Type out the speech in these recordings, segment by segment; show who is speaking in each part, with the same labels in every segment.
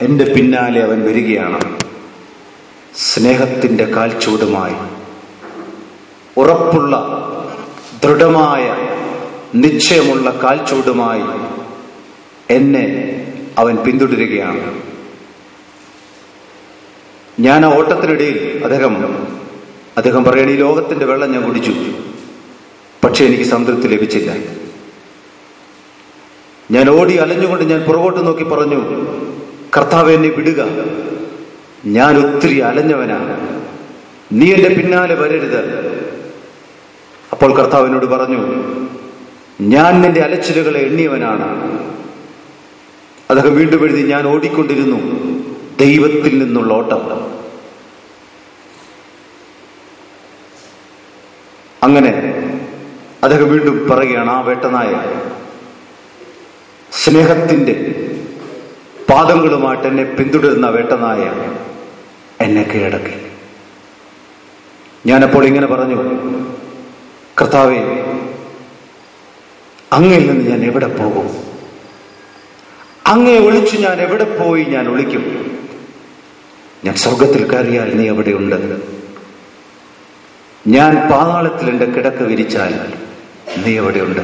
Speaker 1: എൻ്റെ പിന്നാലെ അവൻ വരികയാണ് സ്നേഹത്തിൻ്റെ കാൽച്ചൂടുമായി ഉറപ്പുള്ള ദൃഢമായ നിശ്ചയമുള്ള കാൽച്ചൂടുമായി എന്നെ അവൻ പിന്തുടരുകയാണ് ഞാൻ ആ ഓട്ടത്തിനിടയിൽ അദ്ദേഹം അദ്ദേഹം പറയണ ഈ ലോകത്തിന്റെ വെള്ളം ഞാൻ കുടിച്ചു പക്ഷെ എനിക്ക് സംതൃപ്തി ലഭിച്ചില്ല ഞാൻ ഓടി അലഞ്ഞുകൊണ്ട് ഞാൻ പുറകോട്ട് നോക്കി പറഞ്ഞു കർത്താവ് എന്നെ വിടുക ഞാൻ ഒത്തിരി അലഞ്ഞവനാണ് നീ എന്റെ പിന്നാലെ വരരുത് അപ്പോൾ കർത്താവിനോട് പറഞ്ഞു ഞാൻ നിന്റെ അലച്ചിലുകളെ എണ്ണിയവനാണ് അദ്ദേഹം വീണ്ടും എഴുതി ഞാൻ ഓടിക്കൊണ്ടിരുന്നു ദൈവത്തിൽ നിന്നുള്ള ഓട്ടം അങ്ങനെ അദ്ദേഹം വീണ്ടും പറയുകയാണ് ആ വേട്ടനായ സ്നേഹത്തിന്റെ പാദങ്ങളുമായിട്ട് എന്നെ പിന്തുടരുന്ന വേട്ടനായ എന്നെ കീഴടക്കി ഞാനപ്പോൾ ഇങ്ങനെ പറഞ്ഞു കർത്താവെ അങ്ങയിൽ നിന്ന് ഞാൻ എവിടെ പോകും അങ്ങേ ഒളിച്ചു ഞാൻ എവിടെ പോയി ഞാൻ ഒളിക്കും ഞാൻ സ്വർഗത്തിൽ കയറിയാൽ നീ എവിടെയുണ്ട് ഞാൻ പാതാളത്തിൽ എൻ്റെ കിടക്ക വിരിച്ചാൽ നീ എവിടെയുണ്ട്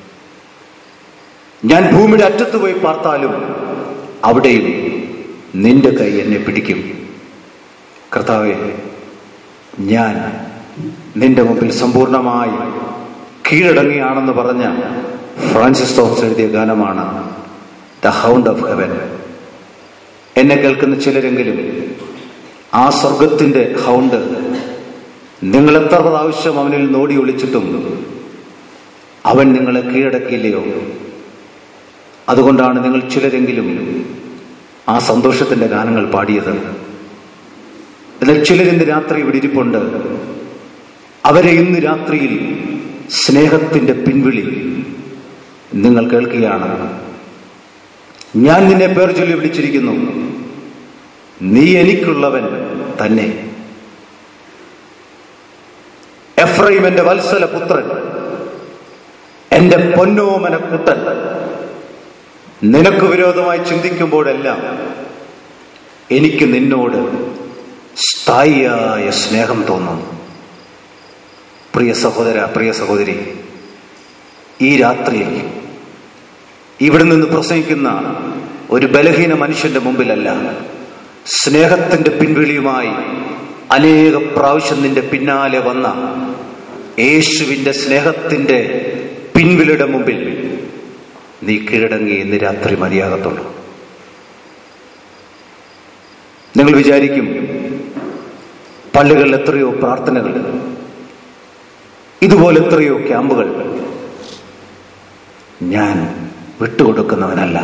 Speaker 1: ഞാൻ ഭൂമിയുടെ അറ്റത്ത് പോയി പാർത്താലും അവിടെയും നിന്റെ കൈ എന്നെ പിടിക്കും കർത്താവെ ഞാൻ നിന്റെ മുമ്പിൽ സമ്പൂർണമായി കീഴടങ്ങിയാണെന്ന് പറഞ്ഞ ഫ്രാൻസിസ് തോമസ് എഴുതിയ ഗാനമാണ് ദ ഹൗണ്ട് ഓഫ് ഹെവൻ എന്നെ കേൾക്കുന്ന ചിലരെങ്കിലും ആ സ്വർഗത്തിന്റെ ഹൗണ്ട് നിങ്ങൾ എത്ര പ്രാവശ്യം അവനിൽ നോടി ഒളിച്ചിട്ടും അവൻ നിങ്ങളെ കീഴടക്കിയില്ലയോ അതുകൊണ്ടാണ് നിങ്ങൾ ചിലരെങ്കിലും ആ സന്തോഷത്തിന്റെ ഗാനങ്ങൾ പാടിയത് എന്നാൽ ചിലരിന്ന് രാത്രി ഇവിടെ ഇരിപ്പുണ്ട് അവരെ ഇന്ന് രാത്രിയിൽ സ്നേഹത്തിന്റെ പിൻവിളി നിങ്ങൾ കേൾക്കുകയാണ് ഞാൻ നിന്നെ പേർ ചൊല്ലി വിളിച്ചിരിക്കുന്നു നീ എനിക്കുള്ളവൻ തന്നെ എഫ്രൈം എന്റെ വത്സല പുത്രൻ എന്റെ പൊന്നോമന കുട്ടൻ നിനക്ക് വിരോധമായി ചിന്തിക്കുമ്പോഴെല്ലാം എനിക്ക് നിന്നോട് സ്ഥായിയായ സ്നേഹം തോന്നും പ്രിയ സഹോദര പ്രിയ സഹോദരി ഈ രാത്രിയിൽ ഇവിടെ നിന്ന് പ്രസംഗിക്കുന്ന ഒരു ബലഹീന മനുഷ്യന്റെ മുമ്പിലല്ല സ്നേഹത്തിന്റെ പിൻവിളിയുമായി അനേക പ്രാവശ്യം നിന്റെ പിന്നാലെ വന്ന യേശുവിന്റെ സ്നേഹത്തിന്റെ പിൻവിളിയുടെ മുമ്പിൽ നീ കീഴടങ്ങി ഇന്ന് രാത്രി മതിയാകത്തുള്ളൂ നിങ്ങൾ വിചാരിക്കും പള്ളികളിൽ എത്രയോ പ്രാർത്ഥനകൾ ഇതുപോലെ എത്രയോ ക്യാമ്പുകൾ ഞാൻ വിട്ടുകൊടുക്കുന്നവനല്ല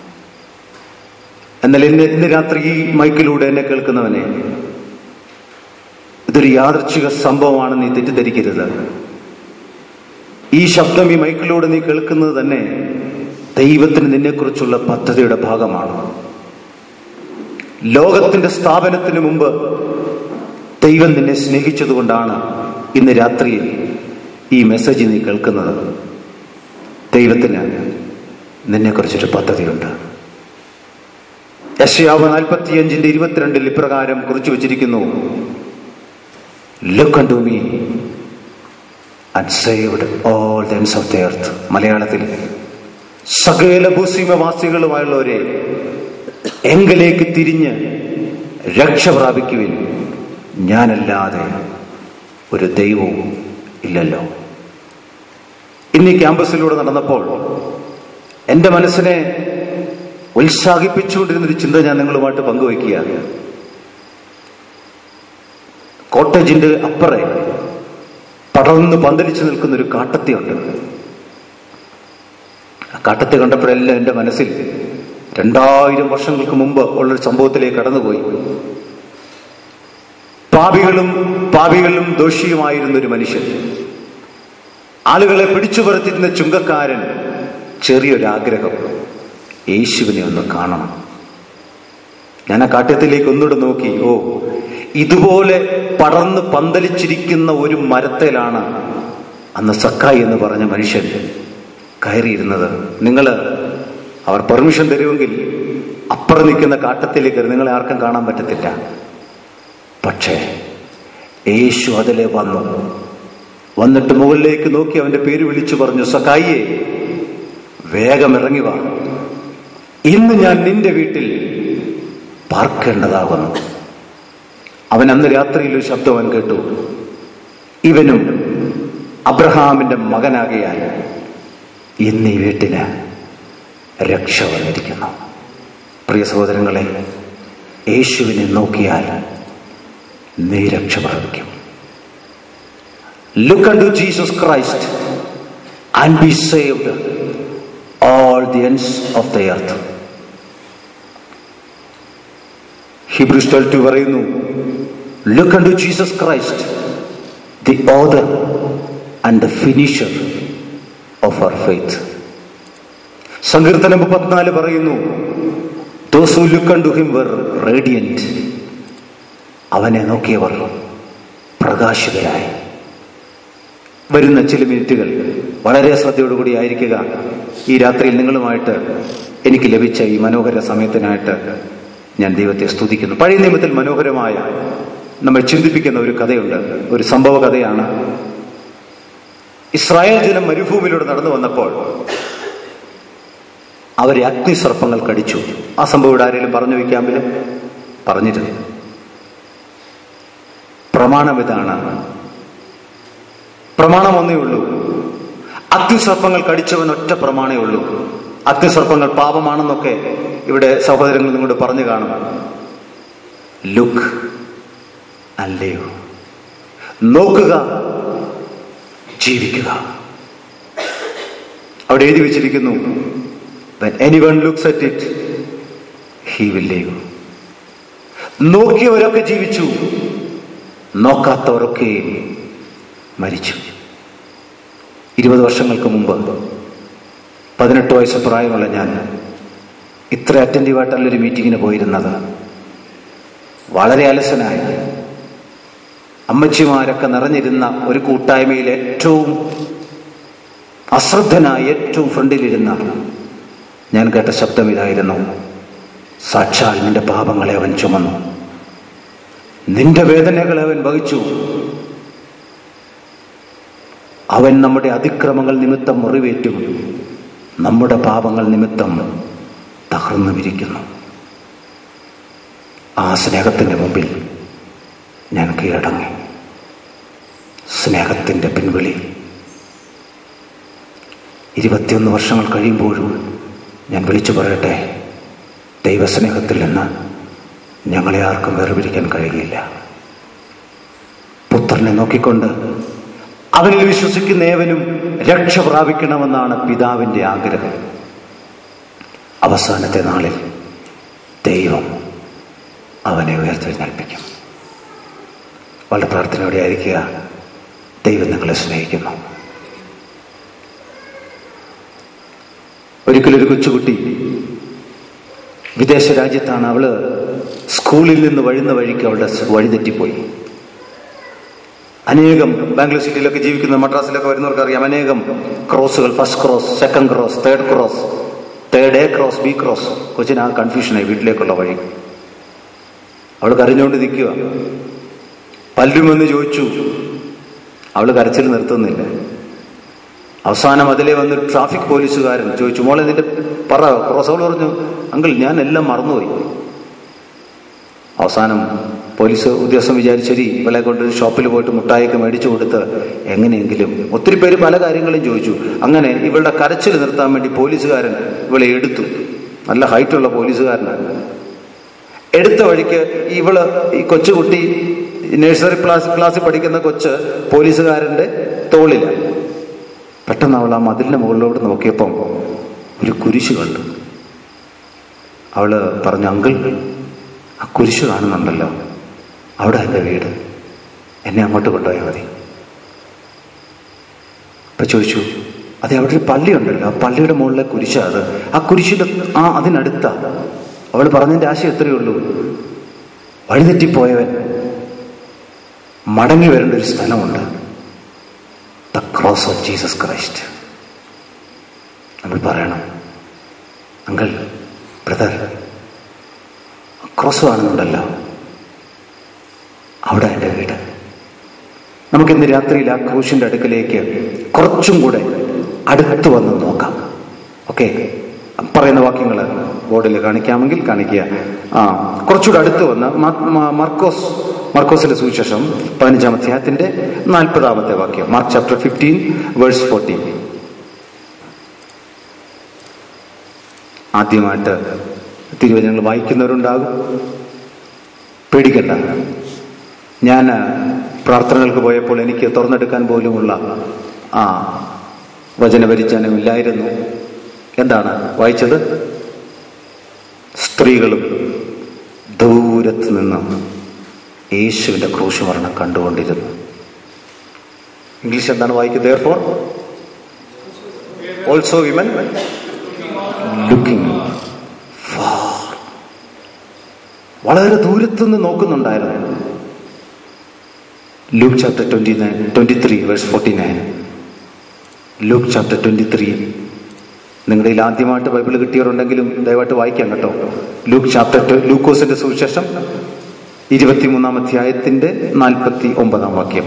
Speaker 1: എന്നാൽ ഇന്ന് ഇന്ന് രാത്രി ഈ മൈക്കിലൂടെ എന്നെ കേൾക്കുന്നവനെ ഇതൊരു യാദർച്ഛിക സംഭവമാണ് നീ തെറ്റിദ്ധരിക്കരുത് ഈ ശബ്ദം ഈ മൈക്കിലൂടെ നീ കേൾക്കുന്നത് തന്നെ ദൈവത്തിന് നിന്നെക്കുറിച്ചുള്ള പദ്ധതിയുടെ ഭാഗമാണ് ലോകത്തിന്റെ സ്ഥാപനത്തിന് മുമ്പ് ദൈവം നിന്നെ സ്നേഹിച്ചതുകൊണ്ടാണ് ഇന്ന് രാത്രിയിൽ ഈ മെസ്സേജ് നീ കേൾക്കുന്നത് ദൈവത്തിന് നിന്നെക്കുറിച്ചൊരു പദ്ധതിയുണ്ട് യശയാവ് നാൽപ്പത്തിയഞ്ചിന്റെ ഇരുപത്തിരണ്ടിൽ ഇപ്രകാരം കുറിച്ചു വച്ചിരിക്കുന്നു look unto me and saved all the ends of the earth മലയാളത്തിൽ സകല ഭൂസീമവാസികളുമായുള്ളവരെ എങ്കിലേക്ക് തിരിഞ്ഞ് രക്ഷ പ്രാപിക്കുവിൻ ഞാനല്ലാതെ ഒരു ദൈവവും ഇല്ലല്ലോ ഇന്ന് ഈ ക്യാമ്പസിലൂടെ നടന്നപ്പോൾ എൻ്റെ മനസ്സിനെ ഉത്സാഹിപ്പിച്ചുകൊണ്ടിരുന്നൊരു ചിന്ത ഞാൻ നിങ്ങളുമായിട്ട് പങ്കുവയ്ക്കുകയാണ് കോട്ടേജിന്റെ അപ്പറെ പടർന്ന് പന്തലിച്ചു നിൽക്കുന്ന ഒരു കാട്ടത്തിയുണ്ട് ആ കാട്ടത്തെ കണ്ടപ്പോഴെല്ലാം എൻ്റെ മനസ്സിൽ രണ്ടായിരം വർഷങ്ങൾക്ക് മുമ്പ് ഉള്ളൊരു സംഭവത്തിലേക്ക് കടന്നുപോയി പാപികളും പാപികളും ദോഷിയുമായിരുന്ന ഒരു മനുഷ്യൻ ആളുകളെ പിടിച്ചു പറത്തിരുന്ന ചുങ്കക്കാരൻ ചെറിയൊരാഗ്രഹം യേശുവിനെ ഒന്ന് കാണണം ഞാൻ ആ കാട്ടത്തിലേക്ക് ഒന്നുകൂടെ നോക്കി ഓ ഇതുപോലെ പടർന്ന് പന്തലിച്ചിരിക്കുന്ന ഒരു മരത്തേലാണ് അന്ന് സക്കായി എന്ന് പറഞ്ഞ മനുഷ്യൻ കയറിയിരുന്നത് നിങ്ങൾ അവർ പെർമിഷൻ തരുമെങ്കിൽ അപ്പുറം നിൽക്കുന്ന കാട്ടത്തിലേക്ക് നിങ്ങളെ ആർക്കും കാണാൻ പറ്റത്തില്ല പക്ഷേ യേശു അതിലെ വന്നു വന്നിട്ട് മുകളിലേക്ക് നോക്കി അവന്റെ പേര് വിളിച്ചു പറഞ്ഞു സഖായിയെ വേഗം ഇറങ്ങി വാ ഇന്ന് ഞാൻ നിന്റെ വീട്ടിൽ പാർക്കേണ്ടതാകുന്നു അവൻ അന്ന് രാത്രിയിൽ ഒരു ശബ്ദം അവൻ കേട്ടു ഇവനും അബ്രഹാമിന്റെ മകനാകിയാൽ ഇന്ന് ഈ വീട്ടിന് രക്ഷ വന്നിരിക്കുന്നു പ്രിയ സഹോദരങ്ങളെ യേശുവിനെ നോക്കിയാൽ നീ രക്ഷ പ്രാപിക്കും look unto Jesus Christ and be saved all the ends of the earth. Hebrews twelve പറയുന്നു look unto Jesus Christ the author and the finisher of our faith സങ്കീർത്തനം മുപ്പത്തിനാല് പറയുന്നു those who look unto him were radiant അവനെ നോക്കിയവർ പ്രകാശിതരായി വരുന്ന ചില മിനിറ്റുകൾ വളരെ ശ്രദ്ധയോടുകൂടി ആയിരിക്കുക ഈ രാത്രിയിൽ നിങ്ങളുമായിട്ട് എനിക്ക് ലഭിച്ച ഈ മനോഹര സമയത്തിനായിട്ട് ഞാൻ ദൈവത്തെ സ്തുതിക്കുന്നു പഴയ നിയമത്തിൽ മനോഹരമായ നമ്മൾ ചിന്തിപ്പിക്കുന്ന ഒരു കഥയുണ്ട് ഒരു സംഭവ കഥയാണ് ഇസ്രായേൽ ജനം മരുഭൂമിയിലൂടെ നടന്നു വന്നപ്പോൾ അവരെ അഗ്നിസർപ്പങ്ങൾ കടിച്ചു ആ സംഭവം ഇവിടെ ആരെങ്കിലും പറഞ്ഞു വയ്ക്കാമ്പില് പറഞ്ഞിരുന്നു പ്രമാണം ഇതാണ് പ്രമാണം ഒന്നേ ഉള്ളൂ അഗ്നിസർപ്പങ്ങൾ കടിച്ചവൻ ഒറ്റ പ്രമാണേ ഉള്ളൂ അഗ്നിസർപ്പങ്ങൾ പാപമാണെന്നൊക്കെ ഇവിടെ സഹോദരങ്ങൾ നിങ്ങളോട് പറഞ്ഞു കാണും ലുക്ക് അല്ലയോ നോക്കുക ജീവിക്കുക അവിടെ എഴുതി വെച്ചിരിക്കുന്നു when anyone looks at it he will live നോക്കിയവരൊക്കെ ജീവിച്ചു നോക്കാത്തവരൊക്കെയും മരിച്ചു ഇരുപത് വർഷങ്ങൾക്ക് മുമ്പ് പതിനെട്ട് വയസ്സ് പ്രായമുള്ള ഞാൻ ഇത്ര അറ്റൻറ്റീവായിട്ടുള്ള ഒരു മീറ്റിങ്ങിന് പോയിരുന്നത് വളരെ അലസനായി അമ്മച്ചിമാരൊക്കെ നിറഞ്ഞിരുന്ന ഒരു കൂട്ടായ്മയിൽ ഏറ്റവും അശ്രദ്ധനായി ഏറ്റവും ഫ്രണ്ടിലിരുന്ന ഞാൻ കേട്ട ശബ്ദം ഇതായിരുന്നു സാക്ഷാൽ നിന്റെ പാപങ്ങളെ അവൻ ചുമന്നു നിന്റെ വേദനകളെ അവൻ വഹിച്ചു അവൻ നമ്മുടെ അതിക്രമങ്ങൾ നിമിത്തം മുറിവേറ്റും നമ്മുടെ പാപങ്ങൾ നിമിത്തം തകർന്നു വിരിക്കുന്നു ആ സ്നേഹത്തിന്റെ മുമ്പിൽ ഞാൻ കീഴടങ്ങി സ്നേഹത്തിന്റെ പിൻവിളി ഇരുപത്തിയൊന്ന് വർഷങ്ങൾ കഴിയുമ്പോഴും ഞാൻ വിളിച്ചു പറയട്ടെ ദൈവസ്നേഹത്തിൽ നിന്ന് ഞങ്ങളെ ആർക്കും വേർപിരിക്കാൻ കഴിയില്ല പുത്രനെ നോക്കിക്കൊണ്ട് അവനിൽ വിശ്വസിക്കുന്ന ഏവനും രക്ഷ പ്രാപിക്കണമെന്നാണ് പിതാവിന്റെ ആഗ്രഹം അവസാനത്തെ നാളിൽ ദൈവം അവനെ ഉയർത്തെഴുന്നേൽപ്പിക്കും വളരെ പ്രാർത്ഥനയോടെ ആയിരിക്കുക ദൈവം നിങ്ങളെ സ്നേഹിക്കുന്നു ഒരിക്കലൊരു കൊച്ചുകുട്ടി വിദേശ രാജ്യത്താണ് അവള് സ്കൂളിൽ നിന്ന് വഴുന്ന വഴിക്ക് അവളുടെ വഴിതെറ്റിപ്പോയി അനേകം ബാംഗ്ലൂർ സിറ്റിയിലൊക്കെ ജീവിക്കുന്ന മദ്രാസിലൊക്കെ വരുന്നവർക്ക് അറിയാം അനേകം ക്രോസുകൾ first cross second cross third cross third A cross B cross കൊച്ചിന് ആ കൺഫ്യൂഷനായി വീട്ടിലേക്കുള്ള വഴി അവൾ കരഞ്ഞുകൊണ്ട് നിൽക്കുക പല്ലുമെന്ന് ചോദിച്ചു അവൾ കരച്ചിൽ നിർത്തുന്നില്ല അവസാനം അതിലെ വന്ന് ട്രാഫിക് പോലീസുകാരൻ ചോദിച്ചു മോളെ നിന്റെ പറ ക്രോസ് അവൾ പറഞ്ഞു അങ്കിൾ ഞാൻ എല്ലാം മറന്നുപോയി അവസാനം പോലീസ് ഉദ്യോഗസ്ഥൻ വിചാരിച്ചു ശരി ഇവളെ കൊണ്ട് ഷോപ്പിൽ പോയിട്ട് മുട്ടായിക്ക് മേടിച്ചു കൊടുത്ത് എങ്ങനെയെങ്കിലും ഒത്തിരി പേര് പല കാര്യങ്ങളും ചോദിച്ചു അങ്ങനെ ഇവളുടെ കരച്ചിൽ നിർത്താൻ വേണ്ടി പോലീസുകാരൻ ഇവളെ എടുത്തു നല്ല ഹൈറ്റുള്ള പോലീസുകാരനാണ് എടുത്ത വഴിക്ക് ഇവള് ഈ കൊച്ചുകുട്ടി നഴ്സറി ക്ലാസ് ക്ലാസ്സിൽ പഠിക്കുന്ന കൊച്ച് പോലീസുകാരന്റെ തോളില പെട്ടെന്ന് അവൾ ആ മതിലിന്റെ മുകളിലോട്ട് നോക്കിയപ്പം ഒരു കുരിശ് കണ്ടു അവള് പറഞ്ഞു അങ്കിൾ ആ കുരിശ് കാണുന്നുണ്ടല്ലോ അവിടെ എൻ്റെ വീട് എന്നെ അങ്ങോട്ട് കൊണ്ടുപോയാൽ മതി അപ്പൊ ചോദിച്ചു അതെ അവിടെ ഒരു പള്ളിയുണ്ടല്ലോ ആ പള്ളിയുടെ മുകളിലെ കുരിശ അത് ആ കുരിശിന്റെ ആ അതിനടുത്ത അവൾ പറഞ്ഞതിന്റെ ആശയം എത്രയേ ഉള്ളൂ വഴിതെറ്റിപ്പോയവൻ മടങ്ങി വരേണ്ട ഒരു സ്ഥലമുണ്ട് the cross of Jesus Christ നമ്മൾ പറയണം അങ്കിൾ ബ്രദർ ക്രോസ് കാണുന്നുണ്ടല്ലോ അവിടെ എൻ്റെ വീട് നമുക്കിന്ന് രാത്രിയിൽ ആ ക്രൂശിന്റെ അടുക്കലേക്ക് കുറച്ചും കൂടെ അടുത്ത് വന്ന് നോക്കാം ഓക്കെ പറയുന്ന വാക്യങ്ങൾ ബോർഡിൽ കാണിക്കാമെങ്കിൽ കാണിക്കുക ആ കുറച്ചുകൂടെ അടുത്ത് വന്ന് മ- മ- മർക്കോസ് മർക്കോസിന്റെ സുവിശേഷം പതിനഞ്ചാം അധ്യായത്തിന്റെ നാൽപ്പതാമത്തെ വാക്യം Mark chapter fifteen verse fourteen ആദ്യമായിട്ട് തിരുവചനങ്ങൾ വായിക്കുന്നവരുണ്ടാകും പേടിക്കണ്ട ഞാൻ പ്രാർത്ഥനകൾക്ക് പോയപ്പോൾ എനിക്ക് തുറന്നെടുക്കാൻ പോലുമുള്ള ആ വചനപരിചാനം ഇല്ലായിരുന്നു എന്താണ് വായിച്ചത് സ്ത്രീകളും ദൂരത്ത് നിന്ന് യേശുവിന്റെ ക്രൂശുമരണം കണ്ടുകൊണ്ടിരുന്നു ഇംഗ്ലീഷ് എന്താണ് വായിക്കുന്നത് ഫോർ ഓൾസോ വിമൻ ലുക്കിംഗ് വളരെ ദൂരത്തുനിന്ന് നോക്കുന്നുണ്ടായിരുന്നു Luke chapter twenty nine twenty three verse forty nine Luke chapter twenty three നിങ്ങളുടെ കയ്യിൽ ആദ്യമായിട്ട് ബൈബിൾ കിട്ടിയവരുണ്ടെങ്കിലും ദയവായിട്ട് വായിക്കാം കേട്ടോ ലൂക്ക് ചാപ്റ്റർ ലൂക്കോസിന്റെ സുവിശേഷം ഇരുപത്തിമൂന്നാം അധ്യായത്തിന്റെ നാൽപ്പത്തി ഒമ്പതാം വാക്യം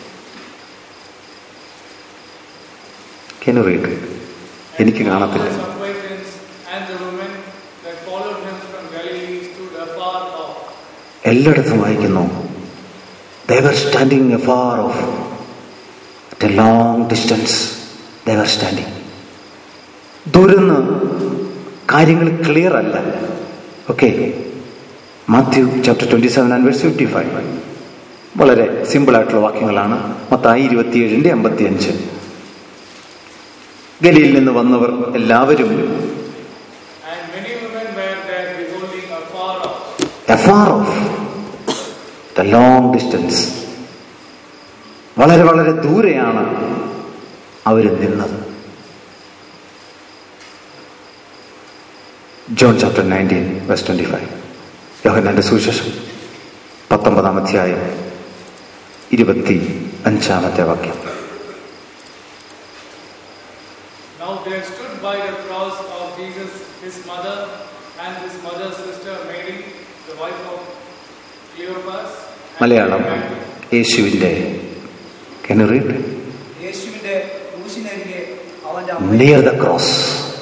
Speaker 1: Can you read? എനിക്ക് കാണത്തില്ല
Speaker 2: His acquaintance and the women that followed him from Galilee stood afar off.
Speaker 1: എല്ലായിടത്തും വായിക്കുന്നു there were standing afar off a long distance there were standing ദൂരന്ന് കാര്യങ്ങൾ ക്ലിയർ അല്ല okay Matthew chapter twenty seven and verse fifty five വളരെ simple ആയിട്ടുള്ള വാക്യങ്ങളാണ് മൊത്തമായി ഇരുപത്തിയേഴിന്റെ അമ്പത്തി അഞ്ച് ഗലിയിൽ നിന്ന് വന്നവർ എല്ലാവരും
Speaker 2: And many women were there beholding afar off.
Speaker 1: afar off the long distance വളരെ വളരെ ദൂരെയാണ് അവർ നിന്നത് ജോൺ ചാപ്റ്റർ നയൻറ്റീൻ വെസ്റ്റ് ട്വന്റി ഫൈവ് യോഹന്നാന്റെ സുവിശേഷം പത്തൊമ്പതാം അധ്യായം ഇരുപത്തി അഞ്ചാമത്തെ വാക്യം
Speaker 2: Now there stood by the cross of Jesus his mother and his mother's sister Mary, the wife of Cleopas. and
Speaker 1: Malayalam
Speaker 2: Mary Magdalene.
Speaker 1: യേശുവിന്റെ Can you read?
Speaker 3: യേശുവിന്റെ ക്രൂശിനരികെ അവന്റെ അമ്മ
Speaker 1: നിയർ ദ ക്രോസ്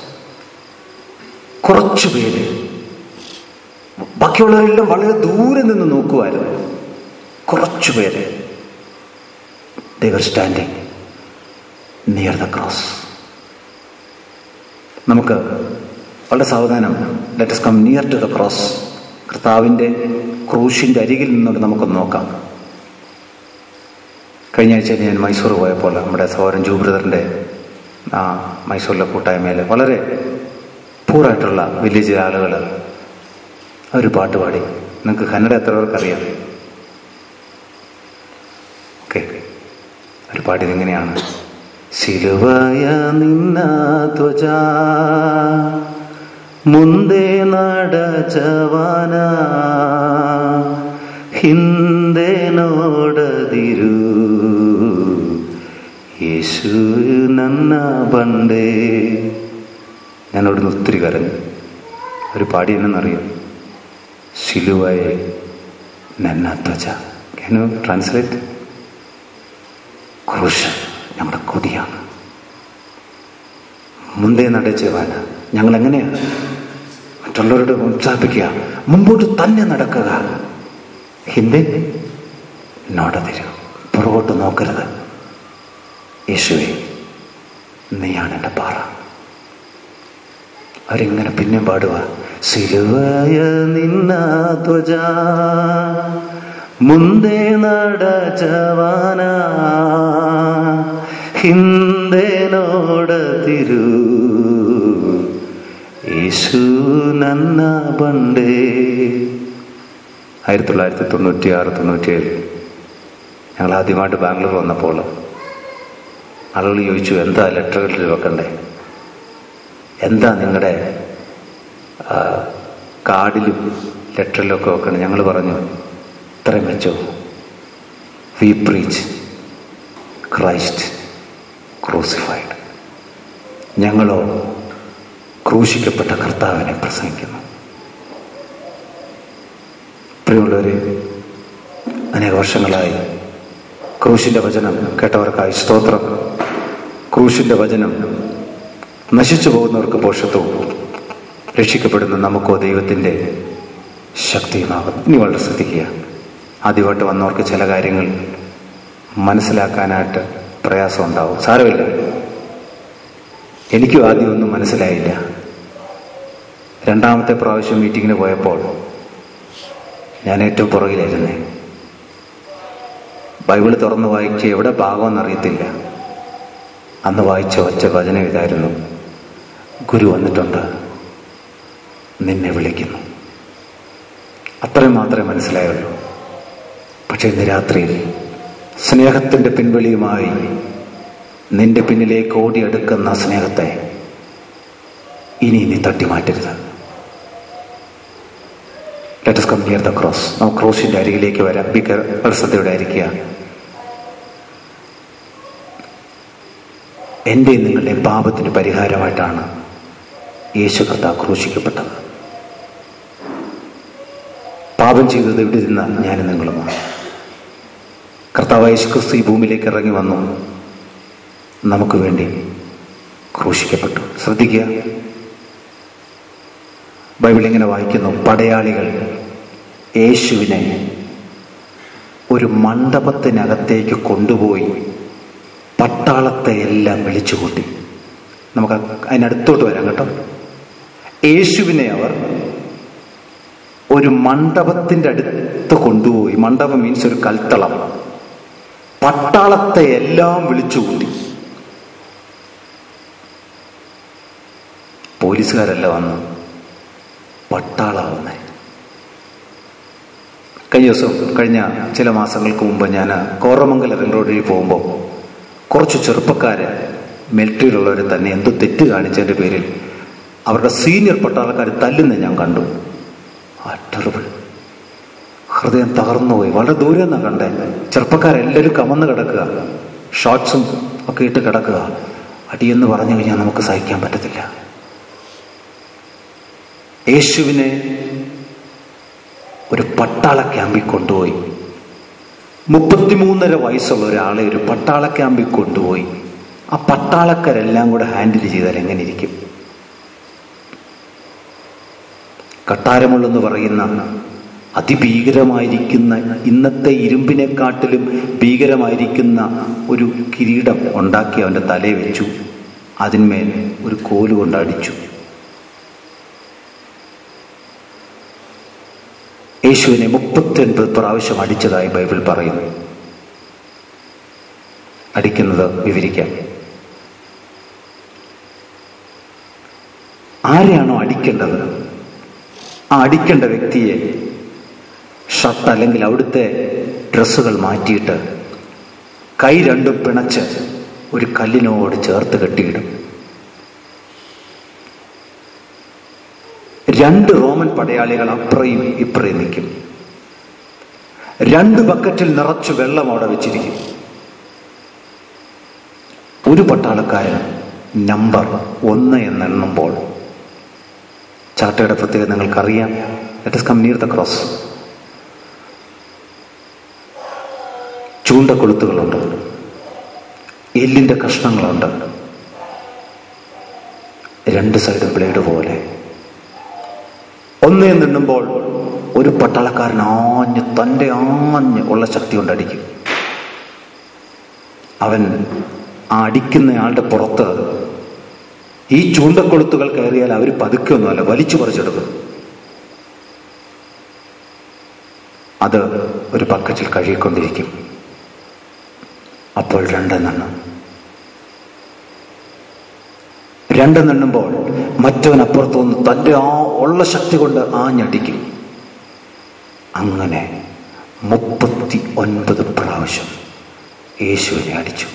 Speaker 1: കുറച്ചു പേര് ബാക്കിയുള്ളവരെല്ലാം വളരെ ദൂരെ നിന്ന് നോക്കുമായിരുന്നു കുറച്ചു പേര് there were standing near the cross നമുക്ക് വളരെ സാവധാനം let us come near to the cross കർത്താവിൻ്റെ ക്രൂശിൻ്റെ അരികിൽ നിന്നുകൊണ്ട് നമുക്കൊന്ന് നോക്കാം കഴിഞ്ഞ ആഴ്ച ഞാൻ മൈസൂർ പോയപ്പോൾ നമ്മുടെ സഹോദരൻ ജൂ ബ്രദറിൻ്റെ ആ മൈസൂരിലെ കൂട്ടായ്മയിൽ വളരെ പൂറായിട്ടുള്ള വില്ലേജിലെ ആളുകൾ ഒരു പാട്ട് പാടി നിങ്ങൾക്ക് കന്നഡ എത്ര പേർക്കറിയാം ഓക്കെ ഒരു പാട്ട് ഇങ്ങനെയാണ് സിലുവായ നിന്ന ധ്വജ ಮುಂದೆ നടച്ചവന ಹಿಂದೆ ನೋಡದಿರು യേശു നന്ന പണ്ടേ ഞാൻ അവിടുന്ന് ഒത്തിരി കരഞ്ഞു ഒരു പാടി എന്നറിയും സിലുവയെ നന്ന ത്വച ക്യാൻ യു ട്രാൻസ്ലേറ്റ് ക്രൂശ് ഞങ്ങളുടെ കൊതിയാണ് മുന്തേ നടച്ചവാന ഞങ്ങൾ എങ്ങനെയാണ് മറ്റുള്ളവരോട് ഉത്സാഹിപ്പിക്കുക മുമ്പോട്ട് തന്നെ നടക്കുക ഹിന്ദി നോടതിരു പുറകോട്ട് നോക്കരുത് യേശുവെ നീയാണ് എൻ്റെ പാറ അവരിങ്ങനെ പിന്നെ പാടുക സിലുവായ നിന്ന ധ്വജ ಮುಂದೆ നടച്ചവാന ಹಿಂದೆ ನೋಡತಿರು യേശു നന്ന പണ്ടേ ആയിരത്തി തൊള്ളായിരത്തി തൊണ്ണൂറ്റി ആറ് തൊണ്ണൂറ്റിയേഴ് ഞങ്ങൾ ആദ്യമായിട്ട് ബാംഗ്ലൂർ വന്നപ്പോൾ ആളുകൾ ചോദിച്ചു എന്താ ലെറ്ററുകളിൽ വെക്കണ്ടേ എന്താ നിങ്ങളുടെ കാർഡിലും ലെറ്ററിലും ഒക്കെ വെക്കണേ ഞങ്ങൾ പറഞ്ഞു ഇത്രയും വെച്ചോ വി പ്രീച്ച് ക്രൈസ്റ്റ് ക്രൂസിഫൈഡ് ഞങ്ങളോ ക്രൂശിക്കപ്പെട്ട കർത്താവിനെ പ്രസംഗിക്കുന്നു പ്രിയമുള്ളവരെ അനേക വർഷങ്ങളായി ക്രൂശിന്റെ വചനം കേട്ടവർക്കായി സ്തോത്രം ക്രൂശിന്റെ വചനം നശിച്ചു പോകുന്നവർക്ക് പോഷത്വവും രക്ഷിക്കപ്പെടുന്ന നമുക്കോ ദൈവത്തിൻ്റെ ശക്തിയുമാകും ഇനി വളരെ ശ്രദ്ധിക്കുക ആദ്യമായിട്ട് വന്നവർക്ക് ചില കാര്യങ്ങൾ മനസ്സിലാക്കാനായിട്ട് പ്രയാസം ഉണ്ടാവും സാരമില്ല എനിക്കും ആദ്യമൊന്നും മനസ്സിലായില്ല രണ്ടാമത്തെ പ്രാവശ്യം മീറ്റിങ്ങിന് പോയപ്പോൾ ഞാൻ ഏറ്റവും പുറകിലായിരുന്നേ ബൈബിൾ തുറന്ന് വായിച്ച് എവിടെ ഭാഗമെന്ന് അറിയത്തില്ല അന്ന് വായിച്ച ഒച്ച വചനം ഇതായിരുന്നു ഗുരു വന്നിട്ടുണ്ട് നിന്നെ വിളിക്കുന്നു അത്രയും മാത്രമേ മനസ്സിലായുള്ളൂ പക്ഷെ ഇന്ന് രാത്രിയിൽ സ്നേഹത്തിന്റെ പിൻവലിയുമായി നിന്റെ പിന്നിലേക്ക് ഓടിയെടുക്കുന്ന സ്നേഹത്തെ ഇനി നീ തട്ടിമാറ്റരുത് let us come near the cross നമുക്ക് ക്രോസിന്റെ അരികിലേക്ക് വരാം ബി ശ്രദ്ധയോടെ ആയിരിക്കുക എന്റെയും നിങ്ങളുടെയും പാപത്തിന് പരിഹാരമായിട്ടാണ് യേശു കർത്താവ് ക്രൂശിക്കപ്പെട്ടത് പാപം ചെയ്തത് ഇവിടെ നിന്ന ഞാനും നിങ്ങളുമാണ് കർത്താവ് യേശു ക്രിസ്തു ഈ ഭൂമിയിലേക്ക് ഇറങ്ങി വന്നു നമുക്ക് വേണ്ടി ക്രൂശിക്കപ്പെട്ടു ശ്രദ്ധിക്കുക ബൈബിൾ ഇങ്ങനെ വായിക്കുന്നു പടയാളികൾ യേശുവിനെ ഒരു മണ്ഡപത്തിനകത്തേക്ക് കൊണ്ടുപോയി പട്ടാളത്തെ എല്ലാം വിളിച്ചുകൂട്ടി നമുക്ക് അതിനടുത്തോട്ട് വരാം കേട്ടോ യേശുവിനെ അവർ ഒരു മണ്ഡപത്തിന്റെ അടുത്ത് കൊണ്ടുപോയി മണ്ഡപം മീൻസ് ഒരു കൽത്തളം പട്ടാളത്തെ എല്ലാം വിളിച്ചുകൂട്ടി പോലീസുകാരല്ല വന്നു പട്ടാളാവുന്നേ കഴിഞ്ഞ ദിവസം കഴിഞ്ഞ ചില മാസങ്ങൾക്ക് മുമ്പ് ഞാൻ കോറമംഗല റിംഗ് റോഡ് വഴി പോകുമ്പോൾ കുറച്ച് ചെറുപ്പക്കാര് മിലിറ്ററിയിലുള്ളവർ തന്നെ എന്തോ തെറ്റ് കാണിച്ചതിന്റെ പേരിൽ അവരുടെ സീനിയർ പട്ടാളക്കാർ തല്ലുന്ന ഞാൻ കണ്ടു ആ ടെറിബിൾ ഹൃദയം തകർന്നുപോയി വളരെ ദൂരെ നിന്നാണ് കണ്ടേ ചെറുപ്പക്കാരെല്ലാവരും കമന്ന് കിടക്കുക ഷോർട്സും ഒക്കെ ഇട്ട് കിടക്കുക അടിയെന്ന് പറഞ്ഞു കഴിഞ്ഞാൽ നമുക്ക് സഹിക്കാൻ പറ്റത്തില്ല യേശുവിനെ ഒരു പട്ടാള ക്യാമ്പിൽ കൊണ്ടുപോയി മുപ്പത്തിമൂന്നര വയസ്സുള്ള ഒരാളെ ഒരു പട്ടാള ക്യാമ്പിൽ കൊണ്ടുപോയി ആ പട്ടാളക്കാരെല്ലാം കൂടെ ഹാൻഡിൽ ചെയ്താൽ എങ്ങനെ ഇരിക്കും കട്ടാരമുള്ളെന്ന് പറയുന്ന അതിഭീകരമായിരിക്കുന്ന ഇന്നത്തെ ഇരുമ്പിനെക്കാട്ടിലും ഭീകരമായിരിക്കുന്ന ഒരു കിരീടം ഉണ്ടാക്കി അവന്റെ തലയെ വെച്ചു അതിന്മേൽ ഒരു കോലുകൊണ്ട് അടിച്ചു യേശുവിനെ മുപ്പത്തിയൊൻപത് പ്രാവശ്യം അടിച്ചതായി ബൈബിൾ പറയുന്നു അടിക്കുന്നത് വിവരിക്കാം ആരെയാണോ അടിക്കേണ്ടത് ആ അടിക്കേണ്ട വ്യക്തിയെ ഷർട്ട് അല്ലെങ്കിൽ അവിടുത്തെ ഡ്രസ്സുകൾ മാറ്റിയിട്ട് കൈ രണ്ടും പിണച്ച് ഒരു കല്ലിനോട് ചേർത്ത് കെട്ടിയിടും രണ്ട് റോമൻ പടയാളികൾ അപ്പുറയും ഇപ്പുറയും നിൽക്കും രണ്ട് ബക്കറ്റിൽ നിറച്ച് വെള്ളം അവിടെ വെച്ചിരിക്കും ഒരു പട്ടാളക്കാരൻ നമ്പർ ഒന്ന് എന്നെണ്ണുമ്പോൾ ചാട്ടയുടെ പ്രത്യേകത നിങ്ങൾക്കറിയാം let come near the cross ചൂണ്ടക്കൊളുത്തുകളുണ്ട് എല്ലിന്റെ കഷ്ണങ്ങളുണ്ട് രണ്ട് സൈഡും ബ്ലേഡ് പോലെ ഒന്നേ നിന്നുമ്പോൾ ഒരു പട്ടാളക്കാരൻ ആഞ്ഞ് തൻ്റെ ആഞ്ഞ് ഉള്ള ശക്തി കൊണ്ട് അടിക്കും അവൻ ആ അടിക്കുന്നയാളുടെ പുറത്ത് ഈ ചൂണ്ടക്കൊളുത്തുകൾ കയറിയാൽ അവർ പതുക്കൊന്നുമല്ല വലിച്ചു പറിച്ചെടുക്കും അത് ഒരു ബക്കറ്റിൽ കഴുകിക്കൊണ്ടിരിക്കും അപ്പോൾ രണ്ടെണ്ണം രണ്ടെണ്ണെണ്ണുമ്പോൾ മറ്റവൻ അപ്പുറത്തുനിന്ന് തൻ്റെ ആ ഉള്ള ശക്തി കൊണ്ട് ആഞ്ഞടിക്കും അങ്ങനെ മുപ്പത്തി ഒൻപത് പ്രാവശ്യം യേശുവിനെ അടിച്ചു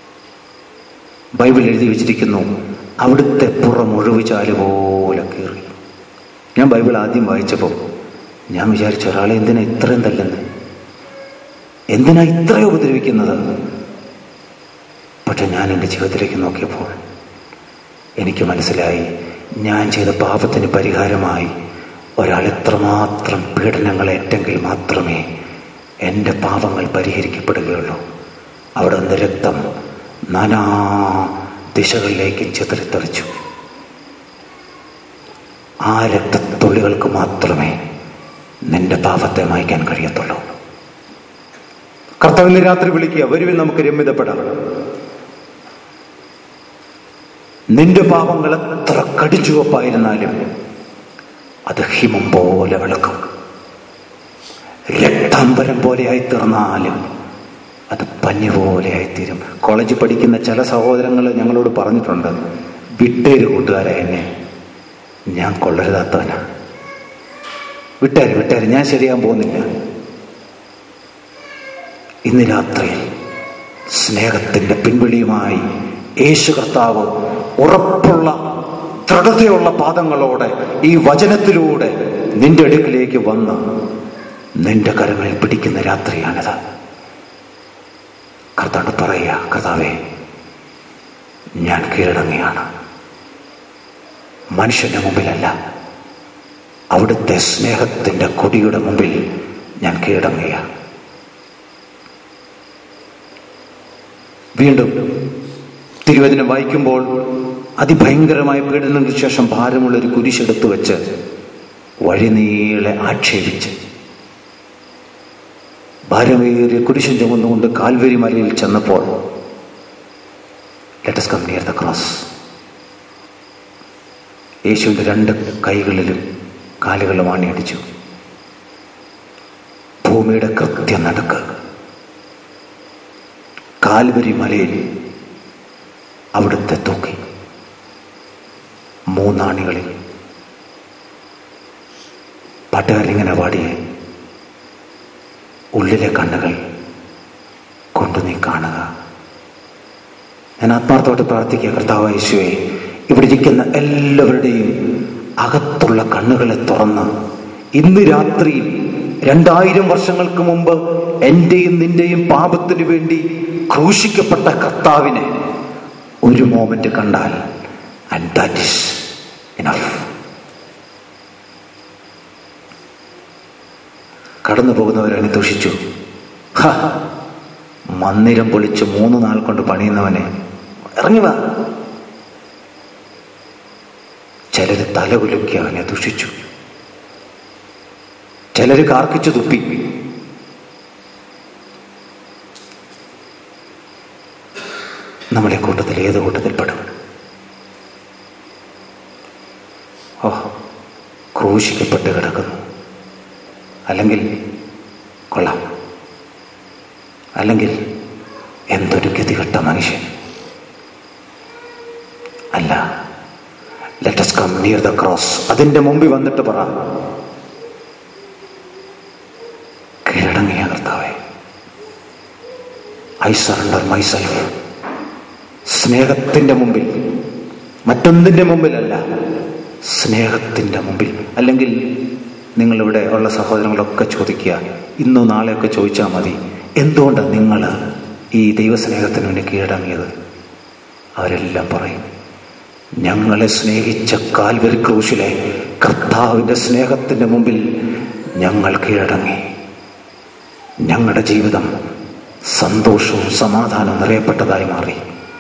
Speaker 1: ബൈബിൾ എഴുതി വെച്ചിരിക്കുന്നു അവിടുത്തെ പുറം ഒഴിവുചാല് പോലെ കീറി ഞാൻ ബൈബിൾ ആദ്യം വായിച്ചപ്പോൾ ഞാൻ വിചാരിച്ചു ഒരാളെ എന്തിനാ ഇത്രയും തല്ലുന്നത് എന്തിനാ ഇത്രയും ഉപദ്രവിക്കുന്നത് പക്ഷെ ഞാൻ എൻ്റെ ജീവിതത്തിലേക്ക് നോക്കിയപ്പോൾ എനിക്ക് മനസ്സിലായി ഞാൻ ചെയ്ത പാപത്തിന് പരിഹാരമായി ഒരാൾ എത്രമാത്രം പീഡനങ്ങൾ ഏറ്റെങ്കിൽ മാത്രമേ എൻ്റെ പാപങ്ങൾ പരിഹരിക്കപ്പെടുകയുള്ളൂ അവിടെ നിന്ന് രക്തം നാനാ ദിശകളിലേക്ക് ചിതറിത്തെറിച്ചു ആ രക്തത്തുള്ളികൾക്ക് മാത്രമേ നിന്റെ പാപത്തെ മായ്ക്കാൻ കഴിയത്തുള്ളൂ കർത്താവിന് രാത്രി വിളിക്കുക വരുവിൻ നമുക്ക് രമ്യതപ്പെടാം നിന്റെ പാപങ്ങൾ എത്ര കടിച്ചുവപ്പായിരുന്നാലും അത് ഹിമം പോലെ വിളക്കും രക്താംബരം പോലെയായി തീർന്നാലും അത് പഞ്ഞു പോലെയായിത്തീരും കോളേജിൽ പഠിക്കുന്ന ചില സഹോദരങ്ങൾ ഞങ്ങളോട് പറഞ്ഞിട്ടുണ്ട് വിട്ടേര് കൂട്ടുകാരെ എന്നെ ഞാൻ കൊള്ളരുതാത്തവനാ വിട്ടേര് വിട്ടേര് ഞാൻ ശരിയാൻ പോകുന്നില്ല ഇന്ന് രാത്രിയിൽ സ്നേഹത്തിന്റെ പിൻവിളിയുമായി യേശു കർത്താവ് ഉറപ്പുള്ള ദൃഢതയുള്ള പാദങ്ങളോടെ ഈ വചനത്തിലൂടെ നിന്റെ അടുക്കിലേക്ക് വന്ന് നിന്റെ കരങ്ങളിൽ പിടിക്കുന്ന രാത്രിയാണിത് കർത്താവ് പറയുക കർത്താവേ ഞാൻ കീഴടങ്ങിയാണ് മനുഷ്യന്റെ മുമ്പിലല്ല അവിടുത്തെ സ്നേഹത്തിന്റെ കൊടിയുടെ മുമ്പിൽ ഞാൻ കീഴടങ്ങുകയാണ് വീണ്ടും തിരുവചനം വായിക്കുമ്പോൾ അതിഭയങ്കരമായ പീഡനങ്ങൾക്ക് ശേഷം ഭാരമുള്ള ഒരു കുരിശെടുത്ത് വെച്ച് വഴിനീളെ ആക്ഷേപിച്ച് ഭാരമേറിയ കുരിശും ചുമന്നുകൊണ്ട് കാൽവരി മലയിൽ ചെന്നപ്പോൾ let us come near the cross യേശുവിന്റെ രണ്ട് കൈകളിലും കാലുകളും ആണിയടിച്ചു ഭൂമിയുടെ കൃത്യ നടുക്ക് കാൽവരി മലയിൽ അവിടുത്തെ തൂക്കി മൂന്നാണികളിൽ പാട്ടുകാരിങ്ങനെ പാടിയേ ഉള്ളിലെ കണ്ണുകൾ കൊണ്ടു നീ കാണുക ഞാൻ ആത്മാർത്ഥമായിട്ട് പ്രാർത്ഥിക്കുക കർത്താവ് യേശുവെ ഇവിടെ ഇരിക്കുന്ന എല്ലാവരുടെയും അകത്തുള്ള കണ്ണുകളെ തുറന്ന് ഇന്ന് രാത്രിയിൽ രണ്ടായിരം വർഷങ്ങൾക്ക് മുമ്പ് എന്റെയും നിന്റെയും പാപത്തിനു വേണ്ടി ക്രൂശിക്കപ്പെട്ട കർത്താവിനെ ഒരു മോമെന്റ് കണ്ടാൽ ആൻഡ് ദാറ്റ് ഇസ് ഇനഫ് കടന്നു പോകുന്നവരവനെ ദൂഷിച്ചു "ഹ, മന്ദിരം പൊളിച്ച് മൂന്ന് നാൾ കൊണ്ട് പണിയുന്നവനെ ഇറങ്ങി വാ ചിലര് തലകുലുക്കി അവനെ ദുഷിച്ചു ചിലര് കാർക്കിച്ചു തുപ്പി നമ്മളെ കൂട്ടത്തിൽ ഏത് കൂട്ടത്തിൽപ്പെടും ഓ ക്രൂശിക്കപ്പെട്ട് കിടക്കുന്നു അല്ലെങ്കിൽ കൊള്ളാം അല്ലെങ്കിൽ എന്തൊരു ഗതികെട്ട മനുഷ്യൻ അല്ല let us come near the cross അതിന്റെ മുമ്പിൽ വന്നിട്ട് പറ കീഴടങ്ങിയ കർത്താവെ ഐ സറണ്ടർ മൈസെൽഫ് സ്നേഹത്തിന്റെ മുമ്പിൽ മറ്റൊന്നിന്റെ മുമ്പിലല്ല സ്നേഹത്തിന്റെ മുമ്പിൽ അല്ലെങ്കിൽ നിങ്ങളിവിടെ ഉള്ള സഹോദരങ്ങളൊക്കെ ചോദിക്കുക ഇന്നോ നാളെയൊക്കെ ചോദിച്ചാൽ മതി എന്തുകൊണ്ടാണ് നിങ്ങൾ ഈ ദൈവസ്നേഹത്തിന് വേണ്ടി കീഴടങ്ങിയത് അവരെല്ലാം പറയും ഞങ്ങളെ സ്നേഹിച്ച കാൽവരി ക്രൂശിലെ കർത്താവിന്റെ സ്നേഹത്തിന്റെ മുമ്പിൽ ഞങ്ങൾ കീഴടങ്ങി ഞങ്ങളുടെ ജീവിതം സന്തോഷവും സമാധാനവും നിറയപ്പെട്ടതായി മാറി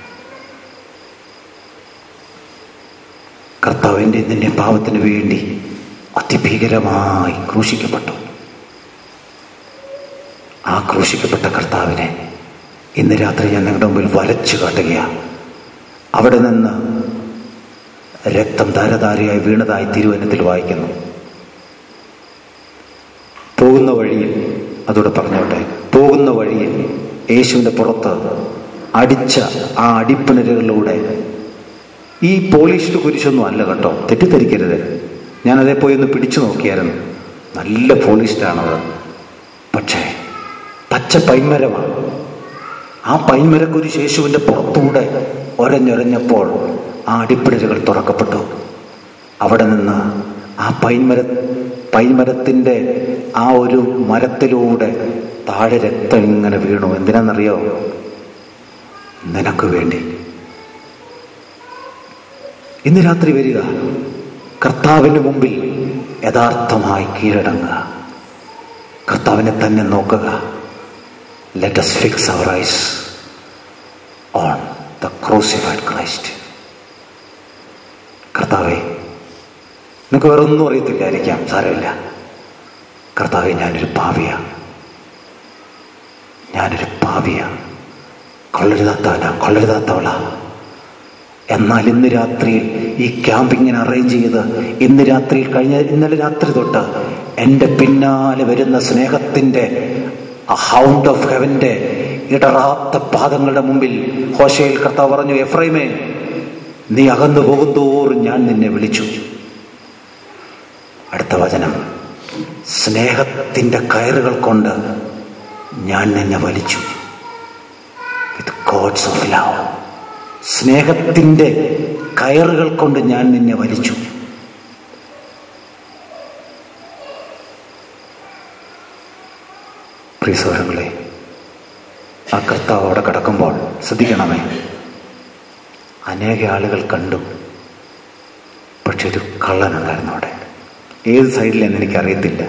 Speaker 1: കർത്താവിൻ്റെ നിന്റെ പാവത്തിന് വേണ്ടി അതിഭീകരമായി ക്രൂശിക്കപ്പെട്ടു ആ ക്രൂശിക്കപ്പെട്ട കർത്താവിനെ ഇന്ന് രാത്രി ഞാൻ നിങ്ങളുടെ മുമ്പിൽ വരച്ചു കാട്ടുകയാണ് അവിടെ നിന്ന് രക്തം ധാരധാരയായി വീണതായി തിരുവനത്തിൽ വായിക്കുന്നു പോകുന്ന വഴിയിൽ അതോടെ പറഞ്ഞോട്ടെ പോകുന്ന വഴിയിൽ യേശുവിന്റെ പുറത്ത് അടിച്ച ആ അടിപ്പിണരുകളിലൂടെ ഈ പോളിഷ്ഡ് കുരിശൊന്നും അല്ല കേട്ടോ തെറ്റിദ്ധരിക്കരുത് ഞാനതേ പോയി ഒന്ന് പിടിച്ചു നോക്കിയായിരുന്നു നല്ല പോളിഷ്ഡാണത് പക്ഷേ പച്ച പൈൻമരമാണ് ആ പൈൻമരക്കുരിശ് യേശുവിന്റെ പുറത്തൂടെ ഒരഞ്ഞൊരഞ്ഞപ്പോൾ ആ അടിപ്പിടലുകൾ തുറക്കപ്പെട്ടു അവിടെ നിന്ന് ആ പൈൻമര പൈൻമരത്തിന്റെ ആ ഒരു മരത്തിലൂടെ താഴെ രക്തം ഇങ്ങനെ വീണു എന്തിനാണെന്നറിയോ നിനക്ക് വേണ്ടി ഇന്ന് രാത്രി വരിക കർത്താവിന് മുമ്പിൽ യഥാർത്ഥമായി കീഴടങ്ങുക കർത്താവിനെ തന്നെ നോക്കുക let us fix our eyes on the crucified Christ കർത്താവെ നിങ്ങൾക്ക് വേറെ ഒന്നും അറിയത്തില്ലായിരിക്കാം സാരമില്ല കർത്താവെ ഞാനൊരു പാവിയ ഞാനൊരു പാവിയ കൊള്ളരുതാത്തവനാ കൊള്ളരുതാത്തവളാ എന്നാൽ ഇന്ന് രാത്രിയിൽ ഈ ക്യാമ്പിങ്ങിന് അറേഞ്ച് ചെയ്ത് ഇന്ന് രാത്രിയിൽ കഴിഞ്ഞ ഇന്നലെ രാത്രി തൊട്ട് എൻ്റെ പിന്നാലെ വരുന്ന സ്നേഹത്തിൻ്റെ ഹൗണ്ട് ഓഫ് ഹെവന്റെ ഇടറാത്ത പാദങ്ങളുടെ മുമ്പിൽ ഹോശയിൽ കർത്താവ് പറഞ്ഞു എഫ്രൈമേ നീ അകന്നു പോകുന്തോറും ഞാൻ നിന്നെ വിളിച്ചു അടുത്ത വചനം സ്നേഹത്തിൻ്റെ കയറുകൾ കൊണ്ട് ഞാൻ നിന്നെ വലിച്ചു വിത്ത് ഗോഡ്സ് ഓഫ് ലവ് സ്നേഹത്തിൻ്റെ കയറുകൾ കൊണ്ട് ഞാൻ നിന്നെ വലിച്ചു പ്രിയസോരങ്ങളെ ആ കർത്താവ് അവിടെ കിടക്കുമ്പോൾ ശ്രദ്ധിക്കണമേ അനേക ആളുകൾ കണ്ടു പക്ഷെ ഒരു കള്ളനുണ്ടായിരുന്നു അവിടെ ഏത് സൈഡിലെന്ന് എനിക്കറിയത്തില്ല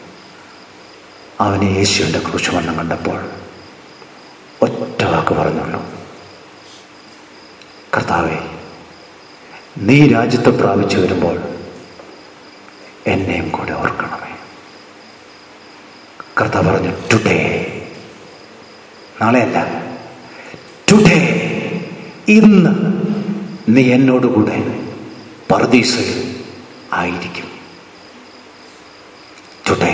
Speaker 1: അവനെ യേശുവിൻ്റെ ക്രൂശുമണ്ണം കണ്ടപ്പോൾ ഒറ്റ വാക്ക് പറഞ്ഞുള്ളൂ കർത്താവെ നീ രാജ്യത്തെ പ്രാപിച്ചു വരുമ്പോൾ എന്നെയും കൂടെ ഓർക്കണമേ കർത്താവ് പറഞ്ഞു ടുഡേ നാളെയല്ല ടുഡേ ഇന്ന് നീ എന്നോടുകൂടെ പർദീസയിൽ ആയിരിക്കും ടുഡേ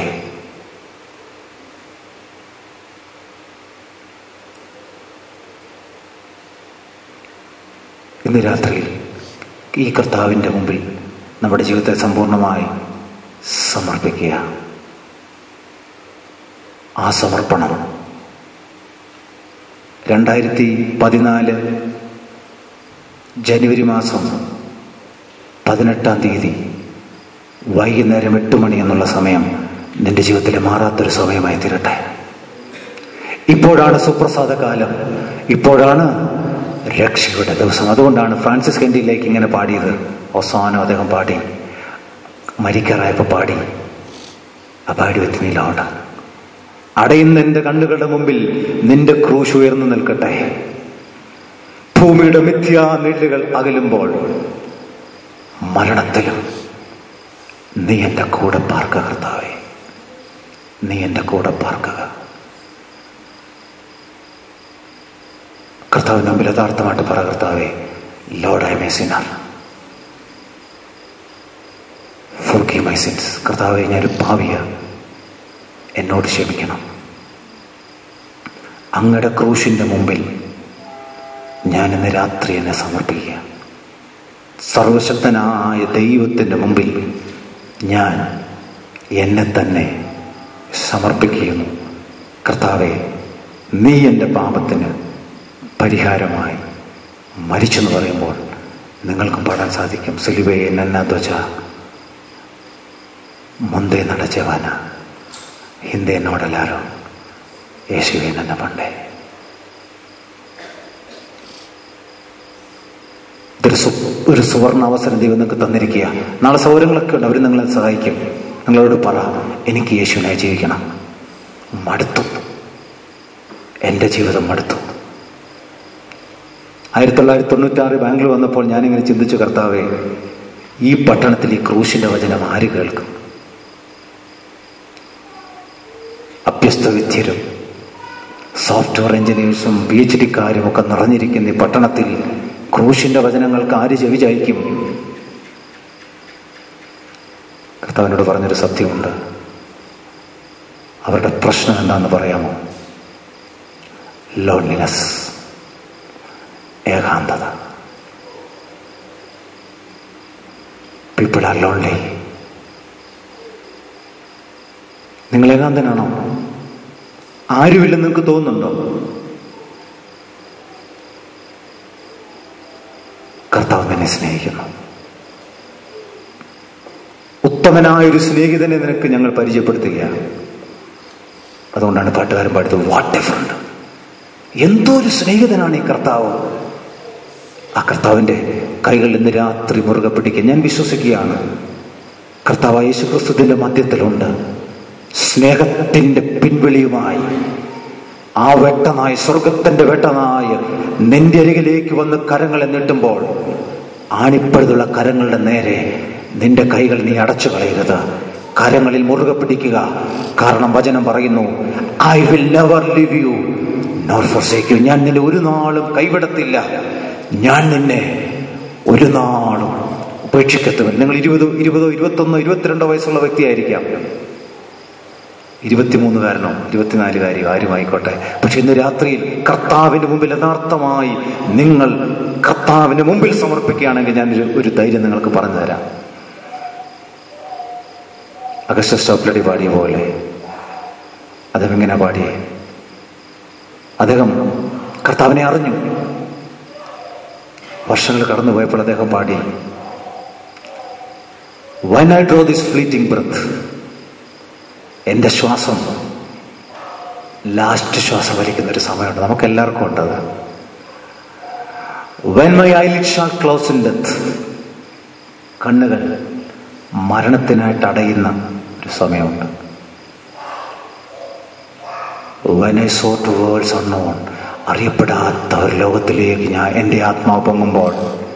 Speaker 1: ഇന്ന് രാത്രിയിൽ ഈ കർത്താവിൻ്റെ മുമ്പിൽ നമ്മുടെ ജീവിതത്തെ സമ്പൂർണ്ണമായി സമർപ്പിക്കുക ആ സമർപ്പണം രണ്ടായിരത്തി പതിനാല് ജനുവരി മാസം പതിനെട്ടാം തീയതി വൈകുന്നേരം എട്ട് മണി എന്നുള്ള സമയം നിന്റെ ജീവിതത്തിലെ മാറാത്തൊരു സമയമായി തീരട്ടെ ഇപ്പോഴാണ് സുപ്രസാദ കാലം ഇപ്പോഴാണ് രക്ഷയുടെ ദിവസം അതുകൊണ്ടാണ് ഫ്രാൻസിസ് കെൻഡിയിലേക്ക് ഇങ്ങനെ പാടിയത് അവസാനം അദ്ദേഹം പാടി മരിക്കാറായപ്പോൾ പാടി അപാടി വെത്തിനിലോട്ട് അടയുന്ന എന്റെ കണ്ണുകളുടെ മുമ്പിൽ നിന്റെ ക്രൂശ് ഉയർന്നു നിൽക്കട്ടെ ഭൂമിയുടെ മിഥ്യാ നീളുകൾ അകലുമ്പോൾ മരണത്തിലും നീ എൻ്റെ കൂടെ പാർക്കുക കർത്താവേ നീ എൻ്റെ കൂടെ പാർക്കുക കർത്താവിന് മുമ്പിൽ യഥാർത്ഥമായിട്ട് പറ കർത്താവേ Lord I may sinner forgive my sins കർത്താവെ ഞാനൊരു പാവിയ എന്നോട് ക്ഷമിക്കണം അങ്ങയുടെ ക്രൂശിന്റെ മുമ്പിൽ ഞാൻ ഇന്ന് രാത്രി എന്നെ സമർപ്പിക്കുക സർവശക്തനായ ദൈവത്തിൻ്റെ മുമ്പിൽ ഞാൻ എന്നെ തന്നെ സമർപ്പിക്കുന്നു കർത്താവെ നീ എൻ്റെ പാപത്തിന് പരിഹാരമായി മരിച്ചെന്ന് പറയുമ്പോൾ നിങ്ങൾക്കും പാടാൻ സാധിക്കും സിലിവയെ നന്ന ധ്വജ ಮುಂದೆ ನಡೆಜವನ ಹಿಂದೆ ನೋಡಲಾರು യേശുവെ ನನ್ನ പണ്ടേ ഇതൊരു സു ഒരു സുവർണ അവസരം ദൈവം നിങ്ങൾക്ക് തന്നിരിക്കുക നാളെ സൗകര്യങ്ങളൊക്കെ ഉണ്ട് അവർ നിങ്ങളെ സഹായിക്കും നിങ്ങളോട് പറ എനിക്ക് യേശുവിനെ ജീവിക്കണം മടുത്തു എൻ്റെ ജീവിതം മടുത്തു ആയിരത്തി തൊള്ളായിരത്തി തൊണ്ണൂറ്റാറ് ബാംഗ്ലൂർ വന്നപ്പോൾ ഞാനിങ്ങനെ ചിന്തിച്ചു കർത്താവേ ഈ പട്ടണത്തിൽ ഈ ക്രൂശിന്റെ വചനം ആര് കേൾക്കും അഭ്യസ്ത വിദ്യരും സോഫ്റ്റ്വെയർ എഞ്ചിനീയേഴ്സും പി എച്ച് ഡിക്കാരും ഒക്കെ നിറഞ്ഞിരിക്കുന്ന ഈ പട്ടണത്തിൽ ക്രൂശിന്റെ വചനങ്ങൾക്ക് ആര് ചെവി ചായ്ക്കും കർത്താവിനോട് പറഞ്ഞൊരു സത്യമുണ്ട് അവരുടെ പ്രശ്നം എന്താണെന്ന് പറയാമോ ലോൺലിനെസ് ഏകാന്തത പീപ്പിൾ ആർ ലോൺലി നിങ്ങൾ ഏകാന്തനാണോ ആരുമില്ലെന്ന് നിങ്ങൾക്ക് തോന്നുന്നുണ്ടോ കർത്താവ് നിന്നെ സ്നേഹിക്കുന്നു ഉത്തമനായ ഒരു സ്നേഹിതനെ നിനക്ക് ഞങ്ങൾ പരിചയപ്പെടുത്തുകയാണ് അതുകൊണ്ടാണ് പാട്ടുകാരൻ പാടുന്നത് വാട്ട് എ ഫ്രണ്ട് എന്തോ ഒരു സ്നേഹിതനാണ് ഈ കർത്താവ് ആ കർത്താവിൻ്റെ കൈകൾ ഇന്ന് രാത്രി മുറുകെ പിടിക്കുക ഞാൻ വിശ്വസിക്കുകയാണ് കർത്താവ് യേശുക്രിസ്തുവിന്റെ മധ്യത്തിലുണ്ട് സ്നേഹത്തിന്റെ പിൻവിളിയുമായി ആ വെട്ടനായ സ്വർഗത്തിന്റെ വെട്ടനായ നിന്റെ അരികിലേക്ക് വന്ന് കരങ്ങളെ നീട്ടുമ്പോൾ ആണിപ്പഴുതുള്ള കരങ്ങളുടെ നേരെ നിന്റെ കൈകൾ നീ അടച്ചു കളയരുത് കരങ്ങളിൽ മുറുകെ പിടിക്കുക കാരണം വചനം പറയുന്നു I will never leave you nor forsake you ഞാൻ നിന്നെ ഒരു നാളും കൈവിടത്തില്ല ഞാൻ നിന്നെ ഒരു നാളും ഉപേക്ഷിക്കത്തുമില്ല നിങ്ങൾ ഇരുപതോ ഇരുപതോ ഇരുപത്തൊന്നോ ഇരുപത്തിരണ്ടോ വയസ്സുള്ള വ്യക്തിയായിരിക്കാം ഇരുപത്തിമൂന്നുകാരനോ ഇരുപത്തിനാലുകാരിയോ ആരുമായിക്കോട്ടെ പക്ഷെ ഇന്ന് രാത്രിയിൽ കർത്താവിന്റെ മുമ്പിൽ യഥാർത്ഥമായി നിങ്ങൾ കർത്താവിന് മുമ്പിൽ സമർപ്പിക്കുകയാണെങ്കിൽ ഞാൻ ഒരു ഒരു ധൈര്യം നിങ്ങൾക്ക് പറഞ്ഞു തരാം അഗസ്റ്റ സ്റ്റോപ്ലടി പാടിയ പോലെ അദ്ദേഹം ഇങ്ങനെ പാടിയേ അദ്ദേഹം കർത്താവിനെ അറിഞ്ഞു വർഷങ്ങൾ കടന്നു പോയപ്പോൾ അദ്ദേഹം പാടി while I draw this fleeting breath എൻ്റെ ശ്വാസം ലാസ്റ്റ് ശ്വാസം വലിക്കുന്ന ഒരു സമയമുണ്ട് നമുക്ക് എല്ലാവർക്കും ഉണ്ടത് when my eyelid shall close in death കണ്ണുകൾ മരണത്തിനായിട്ട് അടയുന്ന ഒരു സമയമുണ്ട് when I soar to worlds unknown അറിയപ്പെടാത്ത ഒരു ലോകത്തിലേക്ക് ഞാൻ എൻ്റെ ആത്മാവ് പൊങ്ങുമ്പോൾ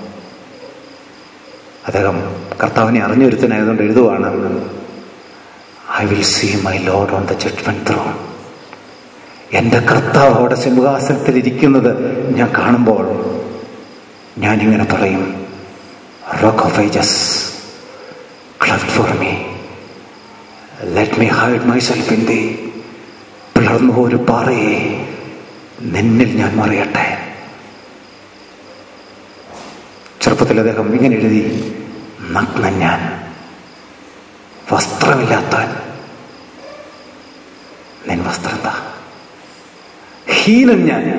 Speaker 1: അദ്ദേഹം കർത്താവിനെ അറിഞ്ഞൊരുത്തനായതുകൊണ്ട് എഴുതുവാണ് I will see my Lord on the judgement throne എൻ്റെ കർത്താവ് അവിടെ സിംഹാസനത്തിൽ ഇരിക്കുന്നത് ഞാൻ കാണുമ്പോൾ ഞാനിങ്ങനെ പറയും rock of ages cleft for me let me hide myself in the പിളർന്നു ഒരു പാറയെ നിന്നിൽ ഞാൻ മറിയട്ടെ ചെറുപ്പത്തിൽ അദ്ദേഹം ഇങ്ങനെ എഴുതി നഗ്നൻ ഞാൻ വസ്ത്രമില്ലാത്തവൻ നിൻ വസ്ത്രം എന്താ ഹീനൻ ഞാൻ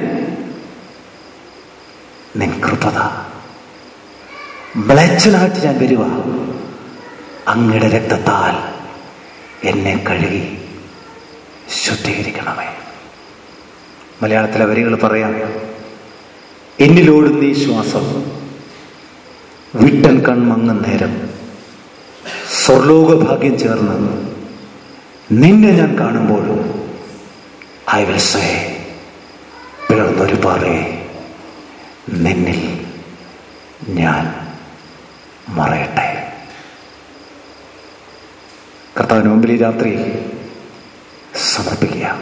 Speaker 1: നിൻ കൃപത മ്ലേച്ഛനായിട്ട് ഞാൻ വരുക അങ്ങയുടെ രക്തത്താൽ എന്നെ കഴുകി ശുദ്ധീകരിക്കണമേ മലയാളത്തിലെ വരികൾ പറയാം എന്നിലോടുന്ന ഈ ശ്വാസം വിട്ടൻ കൺമങ്ങും നേരം സ്വർലോക ഭാഗ്യം ചേർന്ന് നിന്നെ ഞാൻ കാണുമ്പോൾ ഐ വിൽ സേ പിളർന്നൊരു പാറയെ നിന്നിൽ ഞാൻ മറയട്ടെ കർത്താവിന് മുമ്പിൽ ഈ രാത്രി സമർപ്പിക്കുക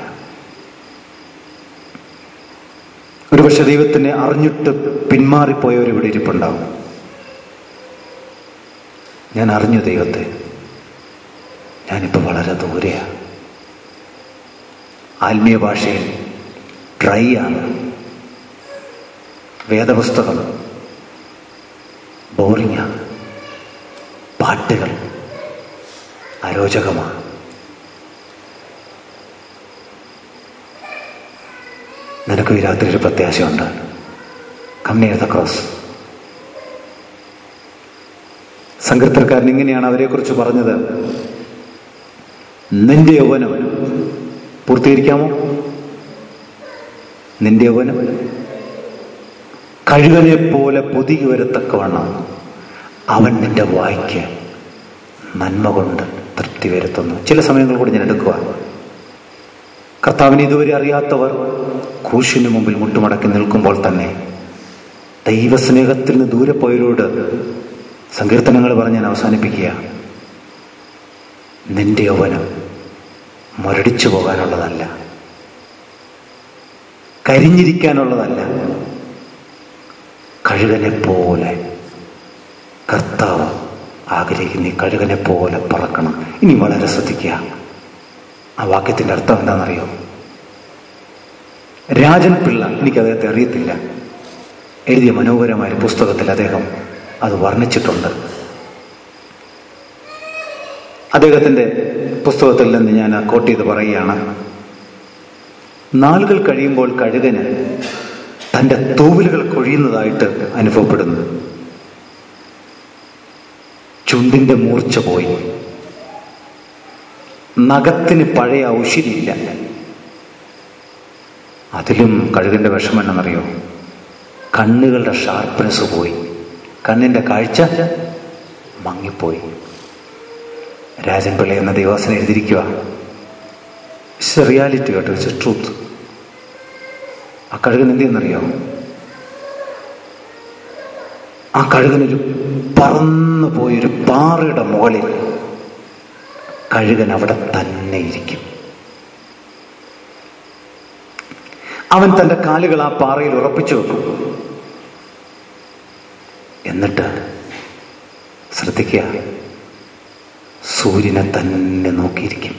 Speaker 1: ഒരുപക്ഷെ ദൈവത്തിനെ അറിഞ്ഞിട്ട് പിന്മാറിപ്പോയവർ ഇവിടെ ഇരിപ്പുണ്ടാവും ഞാൻ അറിഞ്ഞു ദൈവത്തെ ഞാനിപ്പോൾ വളരെ ദൂരെയാണ് ആത്മീയ ഭാഷയിൽ ഡ്രൈ ആണ് വേദപുസ്തകം ബോറിങ്ങാണ് പാട്ടുകൾ അരോചകമാണ് നിനക്ക് ഈ രാത്രി ഒരു പ്രത്യാശയുണ്ട് കമ്മിയർ ദ ക്രോസ് സങ്കീർത്തനക്കാരൻ ഇങ്ങനെയാണ് അവരെക്കുറിച്ച് പറഞ്ഞത് നിന്റെ യൗവനം പൂർത്തീകരിക്കാമോ നിന്റെ യൗവനം കഴുകനെ പോലെ പൊതുകി വരത്തക്കവണ്ണം അവൻ നിന്റെ വായിക്ക് നന്മ കൊണ്ട് തൃപ്തി വരുത്തുന്നു ചില സമയങ്ങൾ കൂടി ഞാൻ എടുക്കുക കർത്താവിനെ ഇതുവരെ അറിയാത്തവർ ക്രൂശിന് മുമ്പിൽ മുട്ടുമടക്കി നിൽക്കുമ്പോൾ തന്നെ ദൈവസ്നേഹത്തിൽ നിന്ന് ദൂരെ പോയവരോട് സങ്കീർത്തനങ്ങൾ പറഞ്ഞ് ഞാൻ അവസാനിപ്പിക്കുക നിന്റെ യൗവനം മുരടിച്ചു പോകാനുള്ളതല്ല കരിഞ്ഞിരിക്കാനുള്ളതല്ല കഴുകനെ പോലെ കർത്താവ് ആഗ്രഹിക്കുന്ന ഈ കഴുകനെ പോലെ പറക്കണം ഇനി വളരെ ശ്രദ്ധിക്കുക ആ വാക്യത്തിന്റെ അർത്ഥം എന്താണെന്നറിയോ രാജൻ പിള്ള എനിക്ക് അദ്ദേഹത്തെ അറിയത്തില്ല എഴുതിയ മനോഹരമായ ഒരു പുസ്തകത്തിൽ അദ്ദേഹം അത് വർണ്ണിച്ചിട്ടുണ്ട് അദ്ദേഹത്തിന്റെ പുസ്തകത്തിൽ നിന്ന് ഞാൻ കോട്ട് ചെയ്ത് പറയുകയാണ് നാളുകൾ കഴിയുമ്പോൾ കഴുകന് തന്റെ തൂവലുകൾ കൊഴിയുന്നതായിട്ട് അനുഭവപ്പെടുന്നു ചുണ്ടിന്റെ മൂർച്ച പോയി നഖത്തിന് പഴയ ഔഷധിയില്ല അതിലും കഴുകന്റെ വിഷമം എന്നറിയോ കണ്ണുകളുടെ ഷാർപ്പ്നെസ് പോയി കണ്ണിന്റെ കാഴ്ച മങ്ങിപ്പോയി രാജൻ പിള്ളി എന്ന ദേവാസന എഴുതിയിരിക്കുക ഇറ്റ്സ് എ റിയാലിറ്റി കേട്ടോ ഇറ്റ്സ് എ ട്രൂത്ത് ആ കഴുകൻ എന്ത് ചെയ്യുന്നറിയാമോ ആ കഴുകനൊരു പറന്നു പോയൊരു പാറയുടെ മുകളിൽ കഴുകൻ അവിടെ തന്നെ ഇരിക്കും അവൻ തന്റെ കാലുകൾ ആ പാറയിൽ ഉറപ്പിച്ചു വെക്കും എന്നിട്ട് ശ്രദ്ധിക്കുക സൂര്യനെ തന്നെ നോക്കിയിരിക്കും